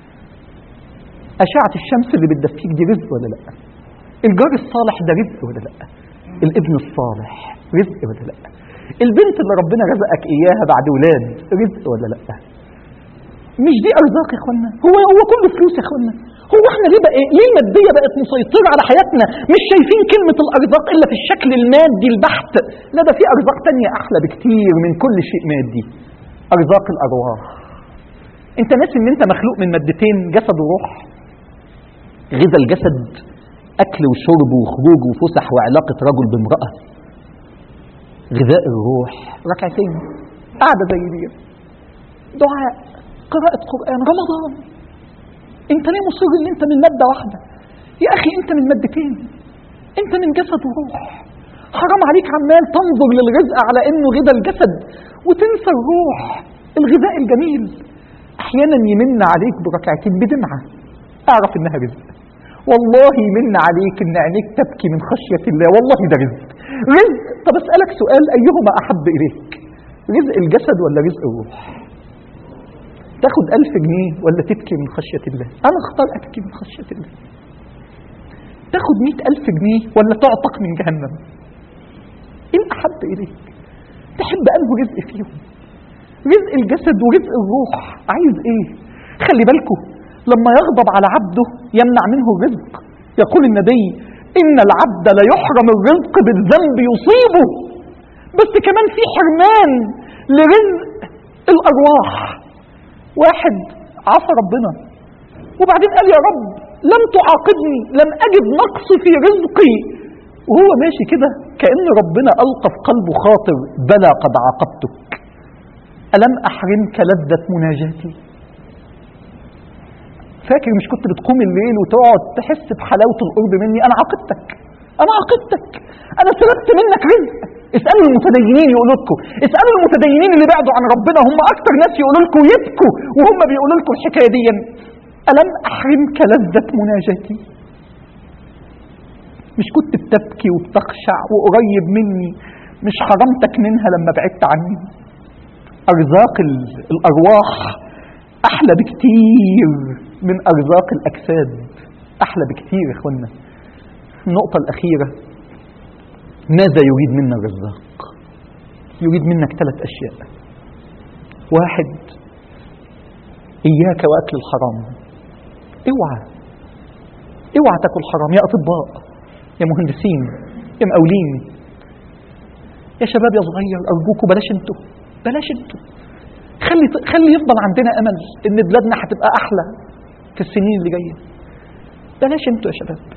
اشعة الشمس اللي بتدفيك دي رزق ولا لا الجار الصالح ده رزق ولا لا الابن الصالح رزق ولا لا البنت اللي ربنا رزقك اياها بعد ولاد رزق ولا لا مش دي ارزاق يا اخوانا هو هو كله فلوس يا اخوانا هو احنا ليه بقى ليه الماديه بقت مسيطره على حياتنا مش شايفين كلمه الارزاق الا في الشكل المادي البحت لا ده في ارزاق تانية احلى بكتير من كل شيء مادي ارزاق الارواح انت ناسي ان انت مخلوق من مادتين جسد وروح غذا الجسد اكل وشرب وخروج وفسح وعلاقه رجل بامراه غذاء الروح ركعتين قاعده زي دي دعاء قراءه قران رمضان انت ليه مصر ان انت من ماده واحده يا اخي انت من مادتين انت من جسد وروح حرام عليك عمال تنظر للرزق على انه غذا الجسد وتنسى الروح الغذاء الجميل احيانا يمن عليك بركعتين بدمعه اعرف انها رزق والله يمن عليك ان عينيك تبكي من خشيه الله والله ده رزق رزق طب اسالك سؤال ايهما احب اليك رزق الجسد ولا رزق الروح تاخد ألف جنيه ولا تبكي من خشية الله أنا اختار أبكي من خشية الله تاخد مئة ألف جنيه ولا تعتق من جهنم إيه الأحب إليك تحب أنه رزق فيهم رزق الجسد ورزق الروح عايز إيه خلي بالكم لما يغضب على عبده يمنع منه الرزق يقول النبي إن العبد لا يحرم الرزق بالذنب يصيبه بس كمان في حرمان لرزق الأرواح واحد عصى ربنا وبعدين قال يا رب لم تعاقبني لم أجد نقص في رزقي وهو ماشي كده كأن ربنا ألقى في قلبه خاطر بلى قد عاقبتك ألم أحرمك لذة مناجاتي فاكر مش كنت بتقوم الليل وتقعد تحس بحلاوة القرب مني أنا عاقبتك أنا عاقبتك أنا سلبت منك رزق اسألوا المتدينين يقولوا لكم اسألوا المتدينين اللي بعدوا عن ربنا هم أكتر ناس يقولوا لكم يبكوا وهم بيقولوا لكم الحكاية دي ألم أحرمك لذة مناجاتي مش كنت بتبكي وبتخشع وقريب مني مش حرمتك منها لما بعدت عني أرزاق ال- الأرواح أحلى بكتير من أرزاق الأجساد أحلى بكتير يا إخوانا النقطة الأخيرة ماذا يريد منا الرزاق يريد منك ثلاث أشياء واحد إياك وأكل الحرام اوعى اوعى تاكل حرام يا أطباء يا مهندسين يا مقاولين يا شباب يا صغير أرجوكوا بلاش انتوا بلاش انتوا خلي خلي يفضل عندنا أمل إن بلادنا هتبقى أحلى في السنين اللي جايه بلاش انتوا يا شباب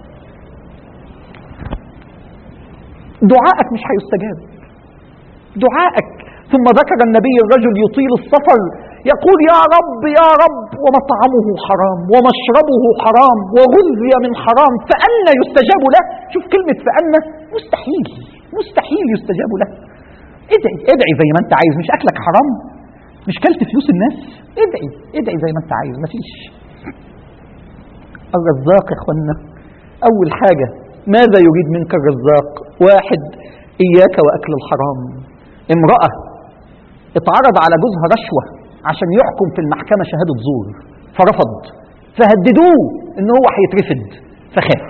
دعائك مش هيستجاب دعائك ثم ذكر النبي الرجل يطيل السفر يقول يا رب يا رب ومطعمه حرام ومشربه حرام وغذي من حرام فأنا يستجاب له شوف كلمة فأنا مستحيل مستحيل يستجاب له ادعي ادعي زي ما انت عايز مش اكلك حرام مش كلت فلوس الناس ادعي ادعي زي ما انت عايز مفيش الرزاق يا اخوانا اول حاجة ماذا يريد منك الرزاق واحد اياك واكل الحرام امرأة اتعرض على جوزها رشوة عشان يحكم في المحكمة شهادة زور فرفض فهددوه ان هو هيترفد فخاف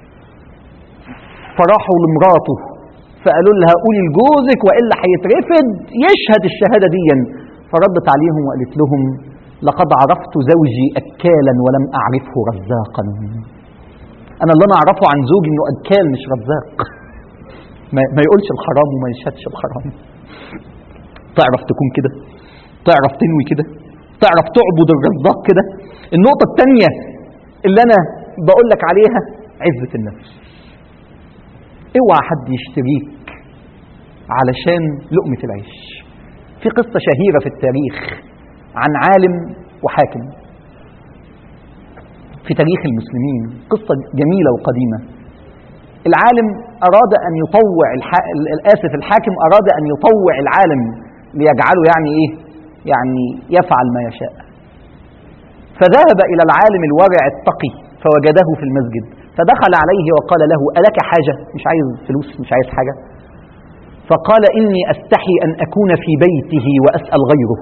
فراحوا لمراته فقالوا لها قولي لجوزك والا هيترفد يشهد الشهاده دي فردت عليهم وقالت لهم لقد عرفت زوجي اكالا ولم اعرفه رزاقا انا اللي انا اعرفه عن زوجي انه اكال مش رزاق ما, ما يقولش الحرام وما يشهدش الحرام تعرف تكون كده تعرف تنوي كده تعرف تعبد الرزاق كده النقطة الثانية اللي أنا بقول لك عليها عزة النفس اوعى حد يشتريك علشان لقمة العيش في قصة شهيرة في التاريخ عن عالم وحاكم في تاريخ المسلمين قصة جميلة وقديمة العالم أراد أن يطوع الح... الآسف الحاكم أراد أن يطوع العالم ليجعله يعني إيه يعني يفعل ما يشاء فذهب إلى العالم الورع التقي فوجده في المسجد فدخل عليه وقال له ألك حاجة مش عايز فلوس مش عايز حاجة فقال إني أستحي أن أكون في بيته وأسأل غيره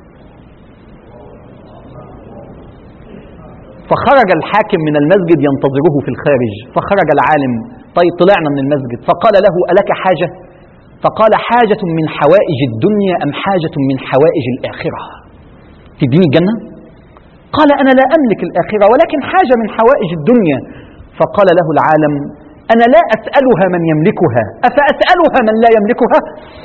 فخرج الحاكم من المسجد ينتظره في الخارج فخرج العالم طيب طلعنا من المسجد فقال له ألك حاجة فقال حاجة من حوائج الدنيا أم حاجة من حوائج الآخرة تديني الجنة قال أنا لا أملك الآخرة ولكن حاجة من حوائج الدنيا فقال له العالم أنا لا أسألها من يملكها أفأسألها من لا يملكها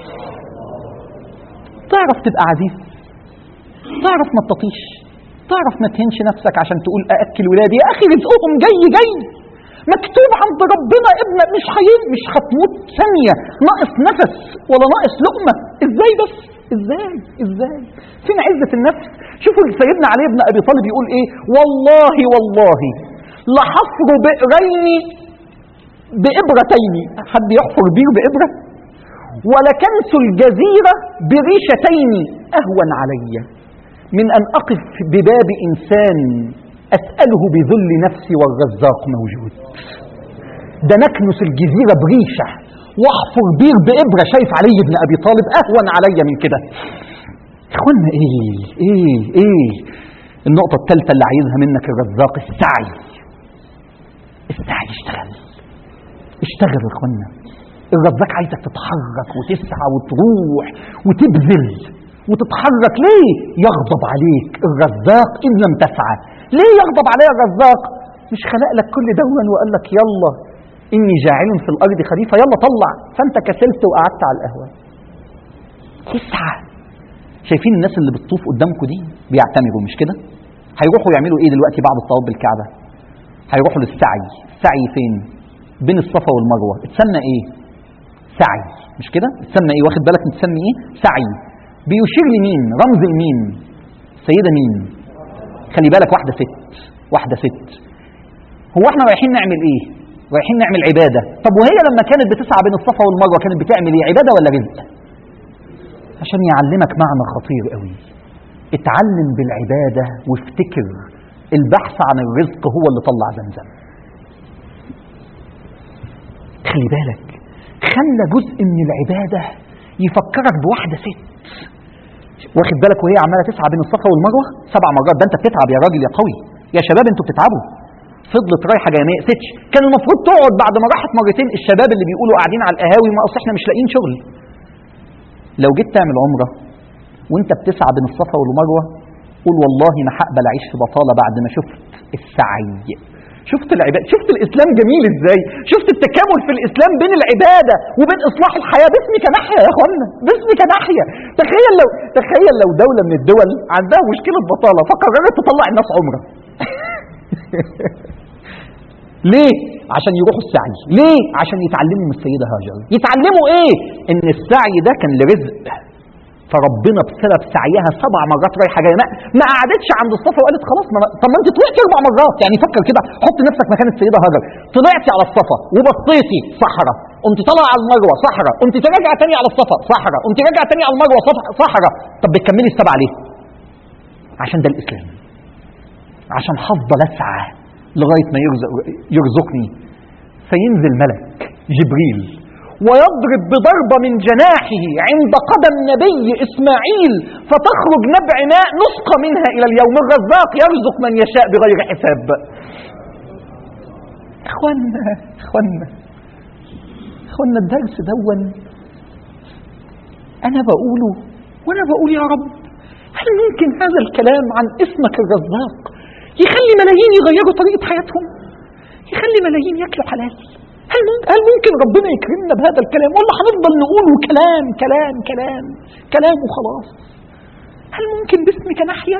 تعرف تبقى عزيز تعرف ما تطيش تعرف ما تهنش نفسك عشان تقول أأكل ولادي يا أخي رزقهم جاي جاي مكتوب عند ربنا ابن مش حيين مش هتموت ثانية ناقص نفس ولا ناقص لقمة ازاي بس ازاي ازاي فين عزة النفس شوفوا سيدنا علي بن ابي طالب يقول ايه والله والله لحفر بئرين بإبرتين حد يحفر بير بإبرة ولكنس الجزيرة بريشتين أهون علي من أن أقف بباب إنسان أسأله بذل نفسي والرزاق موجود ده نكنس الجزيرة بريشة واحفر بير بإبرة شايف علي بن أبي طالب أهون علي من كده إخوانا إيه إيه إيه النقطة الثالثة اللي عايزها منك الرزاق السعي السعي اشتغل اشتغل يا إخوانا الرزاق عايزك تتحرك وتسعى وتروح وتبذل وتتحرك ليه يغضب عليك الرزاق إن لم تسعى ليه يغضب عليه الرزاق مش خلق لك كل دون وقال لك يلا إني جاعل في الأرض خليفة يلا طلع فأنت كسلت وقعدت على القهوة تسعى شايفين الناس اللي بتطوف قدامكم دي بيعتمروا مش كده هيروحوا يعملوا ايه دلوقتي بعد الطواف بالكعبة هيروحوا للسعي السعي فين بين الصفا والمروة اتسمى ايه سعي مش كده اتسمى ايه واخد بالك متسمي ايه سعي بيشير لمين رمز لمين سيدة مين خلي بالك واحدة ست واحدة ست هو احنا رايحين نعمل ايه رايحين نعمل عبادة طب وهي لما كانت بتسعى بين الصفا والمروة كانت بتعمل ايه عبادة ولا رزق عشان يعلمك معنى خطير قوي اتعلم بالعبادة وافتكر البحث عن الرزق هو اللي طلع زمزم خلي بالك خلى جزء من العبادة يفكرك بواحدة ست واخد بالك وهي عمالة تسعى بين الصفا والمروة سبع مرات ده انت بتتعب يا راجل يا قوي يا شباب انتوا بتتعبوا فضلت رايحه جايه ما يقستش كان المفروض تقعد بعد ما راحت مرتين الشباب اللي بيقولوا قاعدين على القهاوي ما اصل احنا مش لاقيين شغل لو جيت تعمل عمره وانت بتسعى بين الصفا والمروه قول والله ما هقبل اعيش في بطاله بعد ما شفت السعي شفت العبادة شفت الإسلام جميل إزاي شفت التكامل في الإسلام بين العبادة وبين إصلاح الحياة باسمك ناحية يا أخوانا باسمك ناحية تخيل لو تخيل لو دولة من الدول عندها مشكلة بطالة فقررت تطلع الناس عمرة ليه؟ عشان يروحوا السعي ليه؟ عشان يتعلموا من السيدة هاجر يتعلموا ايه؟ ان السعي ده كان لرزق فربنا بسبب سعيها سبع مرات رايحه جايه ما, ما قعدتش عند الصفا وقالت خلاص ما طب ما انت طلعتي اربع مرات يعني فكر كده حط نفسك مكان السيده هاجر طلعتي على الصفا وبصيتي صحراء قمت طالعه على المروه صحراء قمت راجعه تاني على الصفا صحراء قمت راجعه تاني على المروه صف- صحراء طب بتكملي السبعه ليه؟ عشان ده الاسلام عشان هفضل اسعى لغايه ما يرزق يرزقني فينزل ملك جبريل ويضرب بضربة من جناحه عند قدم نبي إسماعيل فتخرج نبع ماء نسقى منها إلى اليوم الرزاق يرزق من يشاء بغير حساب إخوانا إخوانا إخوانا الدرس دون أنا بقوله وأنا بقول يا رب هل ممكن هذا الكلام عن اسمك الرزاق يخلي ملايين يغيروا طريقة حياتهم يخلي ملايين ياكلوا حلال هل ممكن, هل ممكن ربنا يكرمنا بهذا الكلام ولا هنفضل نقوله كلام كلام كلام كلام وخلاص هل ممكن باسمك نحيا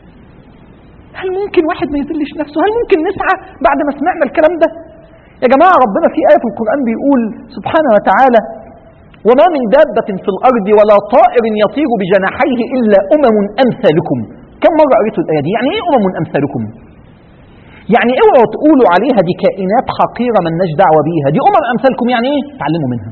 هل ممكن واحد ما يذلش نفسه هل ممكن نسعى بعد ما سمعنا الكلام ده يا جماعة ربنا في آية في القرآن بيقول سبحانه وتعالى وما من دابة في الأرض ولا طائر يطير بجناحيه إلا أمم أمثالكم كم مرة قريتوا الآية دي يعني إيه أمم أمثالكم يعني اوعوا تقولوا عليها دي كائنات حقيرة ملناش دعوة بيها دي أمم أمثالكم يعني إيه تعلموا منها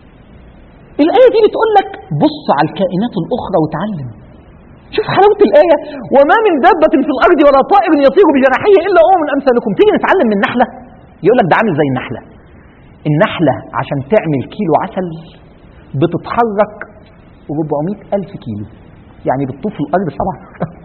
الآية دي بتقول لك بص على الكائنات الأخرى وتعلم شوف حلاوة الآية وما من دابة في الأرض ولا طائر يطير بجناحيه إلا أمم أمثالكم تيجي نتعلم من نحلة يقول لك ده عامل زي النحلة النحلة عشان تعمل كيلو عسل بتتحرك 400 ألف كيلو يعني بتطوف الأرض سبع مرات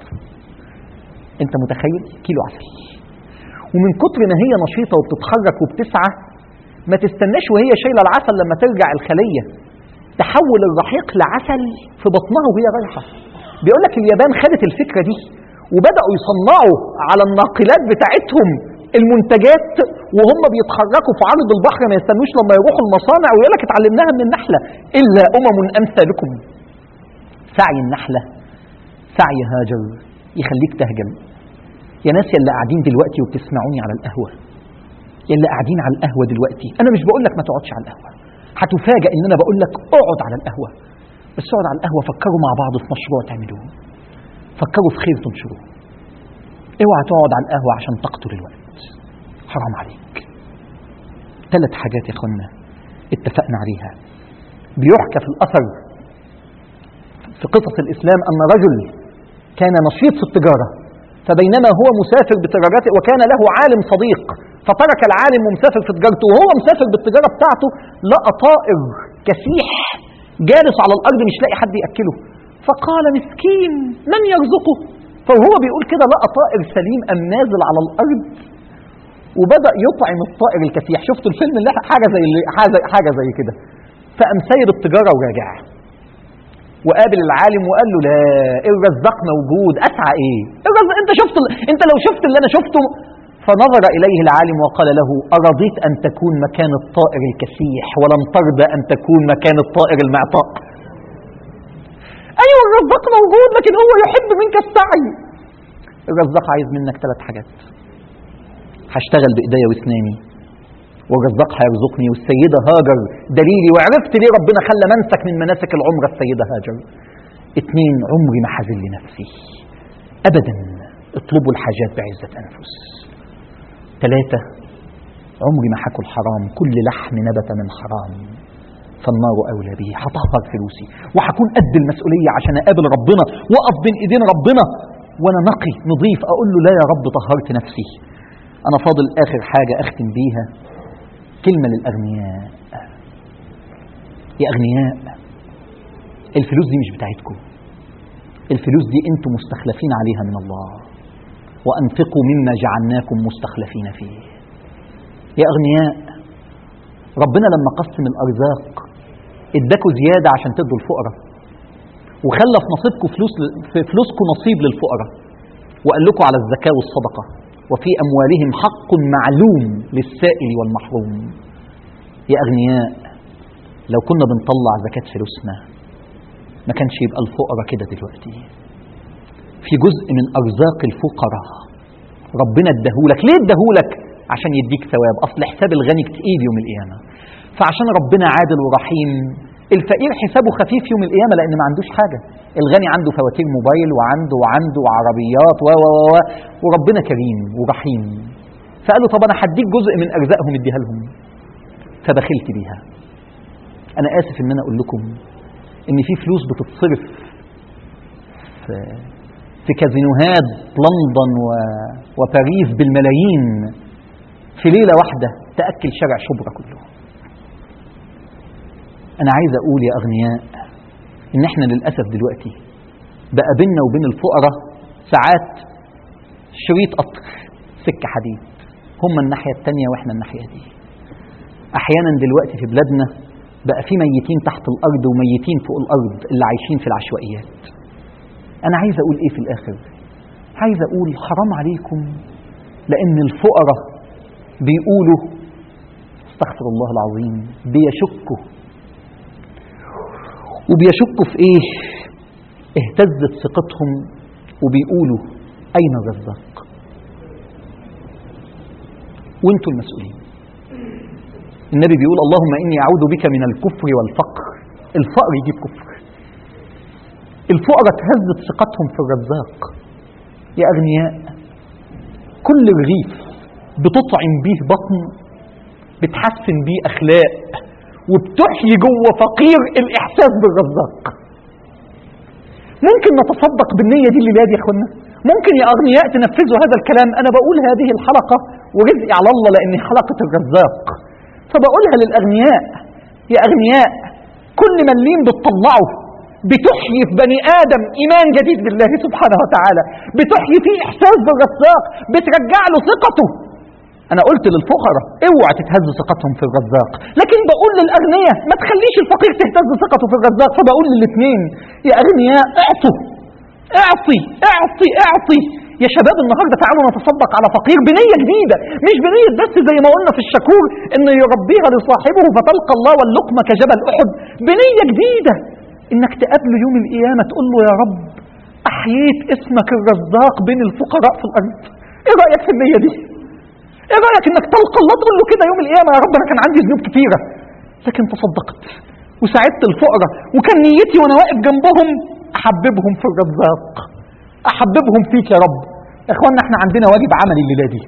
أنت متخيل كيلو عسل ومن كتر ما هي نشيطة وبتتحرك وبتسعى ما تستناش وهي شايلة العسل لما ترجع الخلية تحول الرحيق لعسل في بطنها وهي رايحة بيقول لك اليابان خدت الفكرة دي وبدأوا يصنعوا على الناقلات بتاعتهم المنتجات وهم بيتحركوا في عرض البحر ما يستنوش لما يروحوا المصانع ويقول لك اتعلمناها من النحلة إلا أمم أمثالكم سعي النحلة سعي هاجر يخليك تهجم يا ناس يا اللي قاعدين دلوقتي وبتسمعوني على القهوة يا اللي قاعدين على القهوة دلوقتي أنا مش بقول لك ما تقعدش على القهوة هتفاجئ إن أنا بقول لك اقعد على القهوة بس اقعد على القهوة فكروا مع بعض في مشروع تعملوه فكروا في خير تنشروه اوعى تقعد على القهوة عشان تقتل الوقت حرام عليك ثلاث حاجات يا اخوانا اتفقنا عليها بيحكى في الأثر في قصص الإسلام أن رجل كان نشيط في التجارة فبينما هو مسافر بتجارته وكان له عالم صديق فترك العالم ومسافر في تجارته وهو مسافر بالتجارة بتاعته لقى طائر كسيح جالس على الأرض مش لاقي حد يأكله فقال مسكين من يرزقه فهو بيقول كده لقى طائر سليم أم نازل على الأرض وبدأ يطعم الطائر الكسيح شفتوا الفيلم اللي حاجة زي اللي حاجة, حاجة زي كده فقام سايب التجارة وراجع وقابل العالم وقال له لا الرزاق موجود اسعى ايه الرزاق انت شفت ال... انت لو شفت اللي انا شفته فنظر اليه العالم وقال له ارضيت ان تكون مكان الطائر الكسيح ولم ترضى ان تكون مكان الطائر المعطاء ايوه الرزاق موجود لكن هو يحب منك السعي الرزاق عايز منك ثلاث حاجات هشتغل بايديا واسناني والرزاق هيرزقني والسيدة هاجر دليلي وعرفت ليه ربنا خلى منسك من مناسك العمرة السيدة هاجر اتنين عمري ما حزن لنفسي أبدا اطلبوا الحاجات بعزة أنفس ثلاثة عمري ما حكوا الحرام كل لحم نبت من حرام فالنار أولى به هطهر فلوسي وهكون قد المسؤولية عشان أقابل ربنا وأقف بين إيدين ربنا وأنا نقي نظيف أقول له لا يا رب طهرت نفسي أنا فاضل آخر حاجة أختم بيها كلمة للأغنياء يا أغنياء الفلوس دي مش بتاعتكم الفلوس دي انتم مستخلفين عليها من الله وأنفقوا مما جعلناكم مستخلفين فيه يا أغنياء ربنا لما قسم الأرزاق اداكوا زيادة عشان تدوا الفقراء وخلى في نصيبكم فلوس في فلوسكم نصيب للفقراء وقال لكم على الزكاة والصدقة وفي أموالهم حق معلوم للسائل والمحروم يا أغنياء لو كنا بنطلع زكاة فلوسنا ما كانش يبقى الفقراء كده دلوقتي في جزء من أرزاق الفقراء ربنا اداهولك ليه اداهولك عشان يديك ثواب اصل حساب الغني تقيل يوم القيامه فعشان ربنا عادل ورحيم الفقير حسابه خفيف يوم القيامه لان ما عندوش حاجه الغني عنده فواتير موبايل وعنده وعنده عربيات و و و وربنا كريم ورحيم فقالوا طب انا هديك جزء من ارزاقهم اديها لهم فبخلت بيها انا اسف ان انا اقول لكم ان في فلوس بتتصرف في في كازينوهات لندن و... وباريس بالملايين في ليلة واحدة تأكل شارع شبرا كله أنا عايز أقول يا أغنياء إن إحنا للأسف دلوقتي بقى بيننا وبين الفقراء ساعات شريط قطر سكة حديد هم الناحية التانية وإحنا الناحية دي أحيانا دلوقتي في بلادنا بقى في ميتين تحت الأرض وميتين فوق الأرض اللي عايشين في العشوائيات أنا عايز أقول إيه في الآخر عايز أقول حرام عليكم لأن الفقراء بيقولوا استغفر الله العظيم بيشكوا وبيشكوا في إيه اهتزت ثقتهم وبيقولوا أين الرزاق وانتوا المسؤولين النبي بيقول اللهم إني أعوذ بك من الكفر والفقر الفقر يجيب كفر الفقراء اتهزت ثقتهم في الرزاق يا أغنياء كل رغيف بتطعم بيه بطن بتحسن بيه أخلاق وبتحيي جوه فقير الإحساس بالرزاق ممكن نتصدق بالنية دي الليلة دي يا اخوانا ممكن يا أغنياء تنفذوا هذا الكلام أنا بقول هذه الحلقة ورزقي على الله لأني حلقة الرزاق فبقولها للأغنياء يا أغنياء كل مليم بتطلعه بتحيي في بني آدم إيمان جديد بالله سبحانه وتعالى بتحيي فيه إحساس بالرزاق بترجع له ثقته أنا قلت للفقراء اوعى تتهز ثقتهم في الرزاق لكن بقول للأغنياء ما تخليش الفقير تهتز ثقته في الرزاق فبقول للاثنين يا أغنياء اعطوا اعطي اعطي اعطي يا شباب النهارده تعالوا نتصدق على فقير بنيه جديده مش بنيه بس زي ما قلنا في الشكور ان يربيها لصاحبه فتلقى الله واللقمه كجبل احد بنيه جديده انك تقابله يوم القيامه تقول له يا رب احييت اسمك الرزاق بين الفقراء في الارض ايه رايك في النيه دي ايه رايك انك تلقى الله تقول له كده يوم القيامه يا رب انا كان عندي ذنوب كتيره لكن تصدقت وساعدت الفقراء وكان نيتي وانا واقف جنبهم احببهم في الرزاق احببهم فيك يا رب يا اخوانا احنا عندنا واجب عملي الليله دي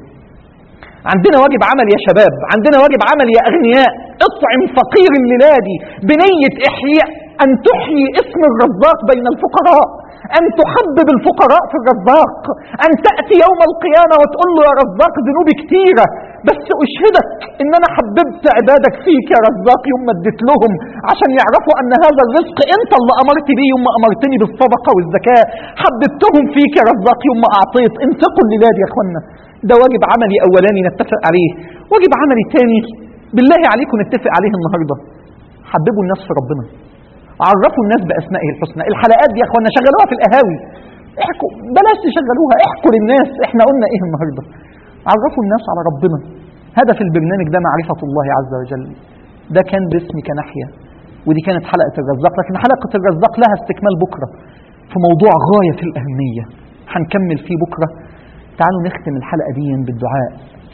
عندنا واجب عمل يا شباب عندنا واجب عمل يا اغنياء اطعم فقير الليله دي بنيه احياء ان تحيي اسم الرزاق بين الفقراء أن تحبب الفقراء في الرزاق أن تأتي يوم القيامة وتقول له يا رزاق ذنوبي كتيرة بس أشهدك إن أنا حببت عبادك فيك يا رزاق يوم ما اديت لهم عشان يعرفوا أن هذا الرزق أنت اللي أمرت بيه يوم ما أمرتني بالصدقة والزكاة حببتهم فيك يا رزاق يوم ما أعطيت انفقوا الليلاد يا أخوانا ده واجب عملي أولاني نتفق عليه واجب عملي تاني بالله عليكم نتفق عليه النهاردة حببوا الناس في ربنا عرفوا الناس باسمائه الحسنى الحلقات دي يا اخوانا شغلوها في القهاوي احكوا بلاش تشغلوها احكوا للناس احنا قلنا ايه النهارده عرفوا الناس على ربنا هدف البرنامج ده معرفة الله عز وجل ده كان باسمك نحيا ودي كانت حلقة الرزاق لكن حلقة الرزاق لها استكمال بكرة في موضوع غاية في الأهمية هنكمل فيه بكرة تعالوا نختم الحلقة دي بالدعاء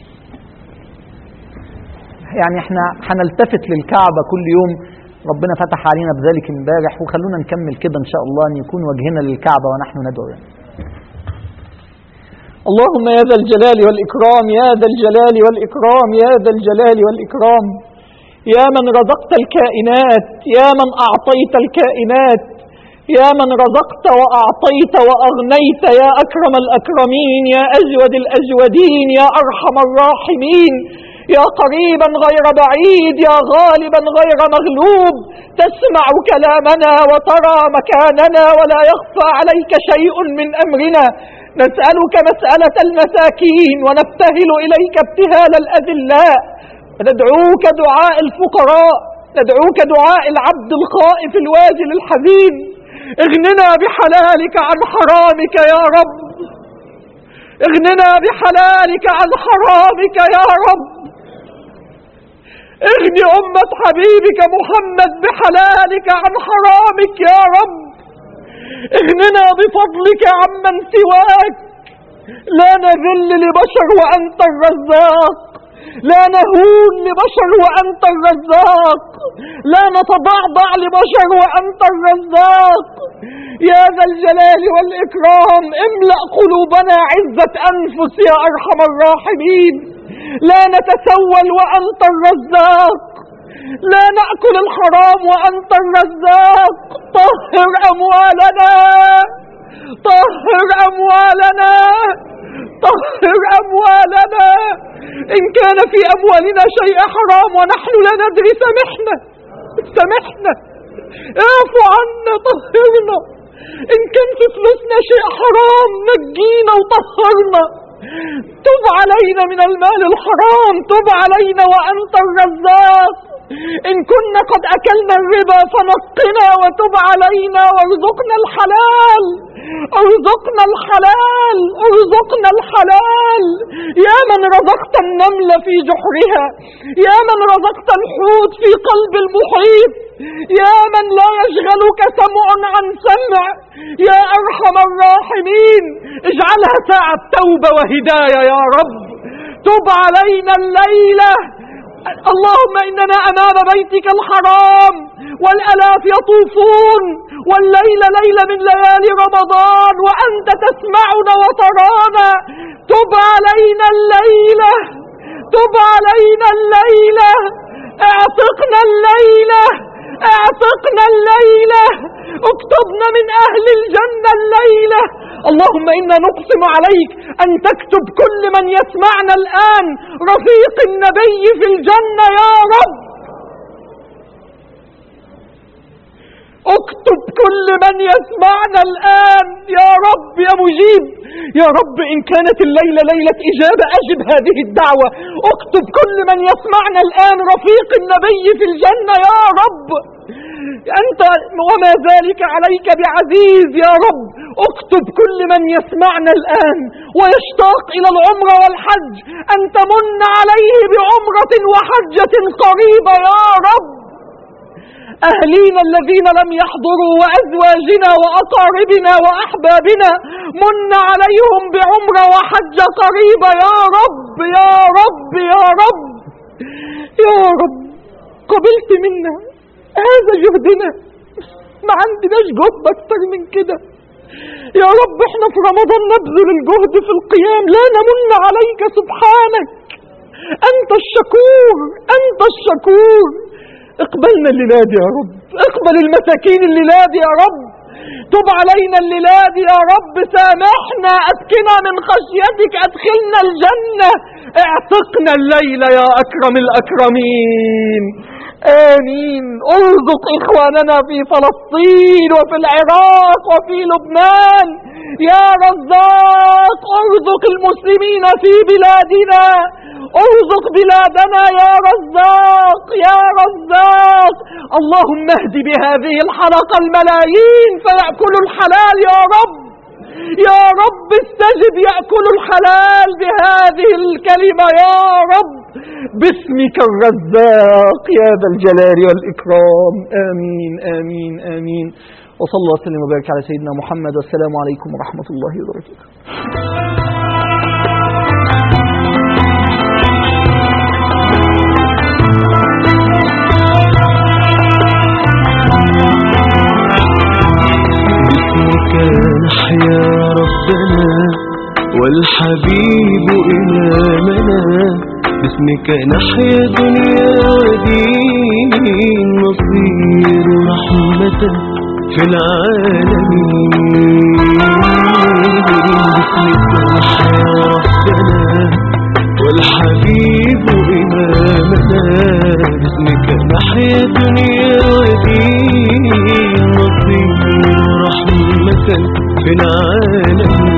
يعني احنا هنلتفت للكعبة كل يوم ربنا فتح علينا بذلك امبارح وخلونا نكمل كده ان شاء الله ان يكون وجهنا للكعبه ونحن ندعو يعني. اللهم يا ذا الجلال والاكرام يا ذا الجلال والاكرام يا ذا الجلال والاكرام يا من رزقت الكائنات يا من اعطيت الكائنات يا من رزقت واعطيت واغنيت يا اكرم الاكرمين يا اجود الاجودين يا ارحم الراحمين يا قريبا غير بعيد يا غالبا غير مغلوب تسمع كلامنا وترى مكاننا ولا يخفى عليك شيء من امرنا نسالك مساله المساكين ونبتهل اليك ابتهال الاذلاء ندعوك دعاء الفقراء ندعوك دعاء العبد الخائف الواجل الحزين اغننا بحلالك عن حرامك يا رب اغننا بحلالك عن حرامك يا رب اغني أمة حبيبك محمد بحلالك عن حرامك يا رب اغننا بفضلك عمن سواك لا نذل لبشر وأنت الرزاق لا نهون لبشر وأنت الرزاق لا نتضعضع لبشر وأنت الرزاق يا ذا الجلال والإكرام املأ قلوبنا عزة أنفس يا أرحم الراحمين لا نتسول وأنت الرزاق لا نأكل الحرام وأنت الرزاق طهر أموالنا طهر أموالنا طهر أموالنا إن كان في أموالنا شيء حرام ونحن لا ندري سامحنا سامحنا اعفو عنا طهرنا إن كان في فلوسنا شيء حرام نجينا وطهرنا تب علينا من المال الحرام تب علينا وأنت الرزاق إن كنا قد أكلنا الربا فنقنا وتب علينا وارزقنا الحلال ارزقنا الحلال ارزقنا الحلال يا من رزقت النمل في جحرها يا من رزقت الحوت في قلب المحيط يا من لا يشغلك سمع عن سمع يا أرحم الراحمين اجعلها ساعة توبة وهداية يا رب تب علينا الليلة اللهم إننا أمام بيتك الحرام والألاف يطوفون والليل ليلة من ليالي رمضان وأنت تسمعنا وترانا تب علينا الليلة تب علينا الليلة اعتقنا الليلة اعتقنا الليلة اكتبنا من أهل الجنة الليلة اللهم إنا نقسم عليك أن تكتب كل من يسمعنا الآن رفيق النبي في الجنة يا رب اكتب كل من يسمعنا الآن يا رب يا مجيب يا رب إن كانت الليلة ليلة إجابة أجب هذه الدعوة اكتب كل من يسمعنا الآن رفيق النبي في الجنة يا رب أنت وما ذلك عليك بعزيز يا رب اكتب كل من يسمعنا الآن ويشتاق إلى العمرة والحج أن تمن عليه بعمرة وحجة قريبة يا رب أهلينا الذين لم يحضروا وأزواجنا وأقاربنا وأحبابنا من عليهم بعمرة وحجة قريبة يا رب يا رب يا رب يا رب قبلت منا هذا جهدنا ما عندناش جهد أكتر من كده يا رب احنا في رمضان نبذل الجهد في القيام لا نمن عليك سبحانك أنت الشكور أنت الشكور اقبلنا الليلة دي يا رب اقبل المساكين الليلة دي يا رب تب علينا الليلة دي يا رب سامحنا أسكنا من خشيتك أدخلنا الجنة اعتقنا الليلة يا أكرم الأكرمين آمين ارزق إخواننا في فلسطين وفي العراق وفي لبنان يا رزاق ارزق المسلمين في بلادنا ارزق بلادنا يا رزاق يا رزاق اللهم اهد بهذه الحلقة الملايين فيأكلوا الحلال يا رب يا رب استجب يأكل الحلال بهذه الكلمة يا رب باسمك الرزاق يا ذا الجلال والإكرام آمين آمين آمين وصلى الله وسلم وبارك على سيدنا محمد والسلام عليكم ورحمة الله وبركاته باسمك نحيا ربنا والحبيب إمامنا باسمك نحيا دنيا ودين نصير رحمة في العالمين باسمك نحيا ربنا والحبيب إمامنا باسمك نحيا دنيا ودين نصير رحمة في العالمين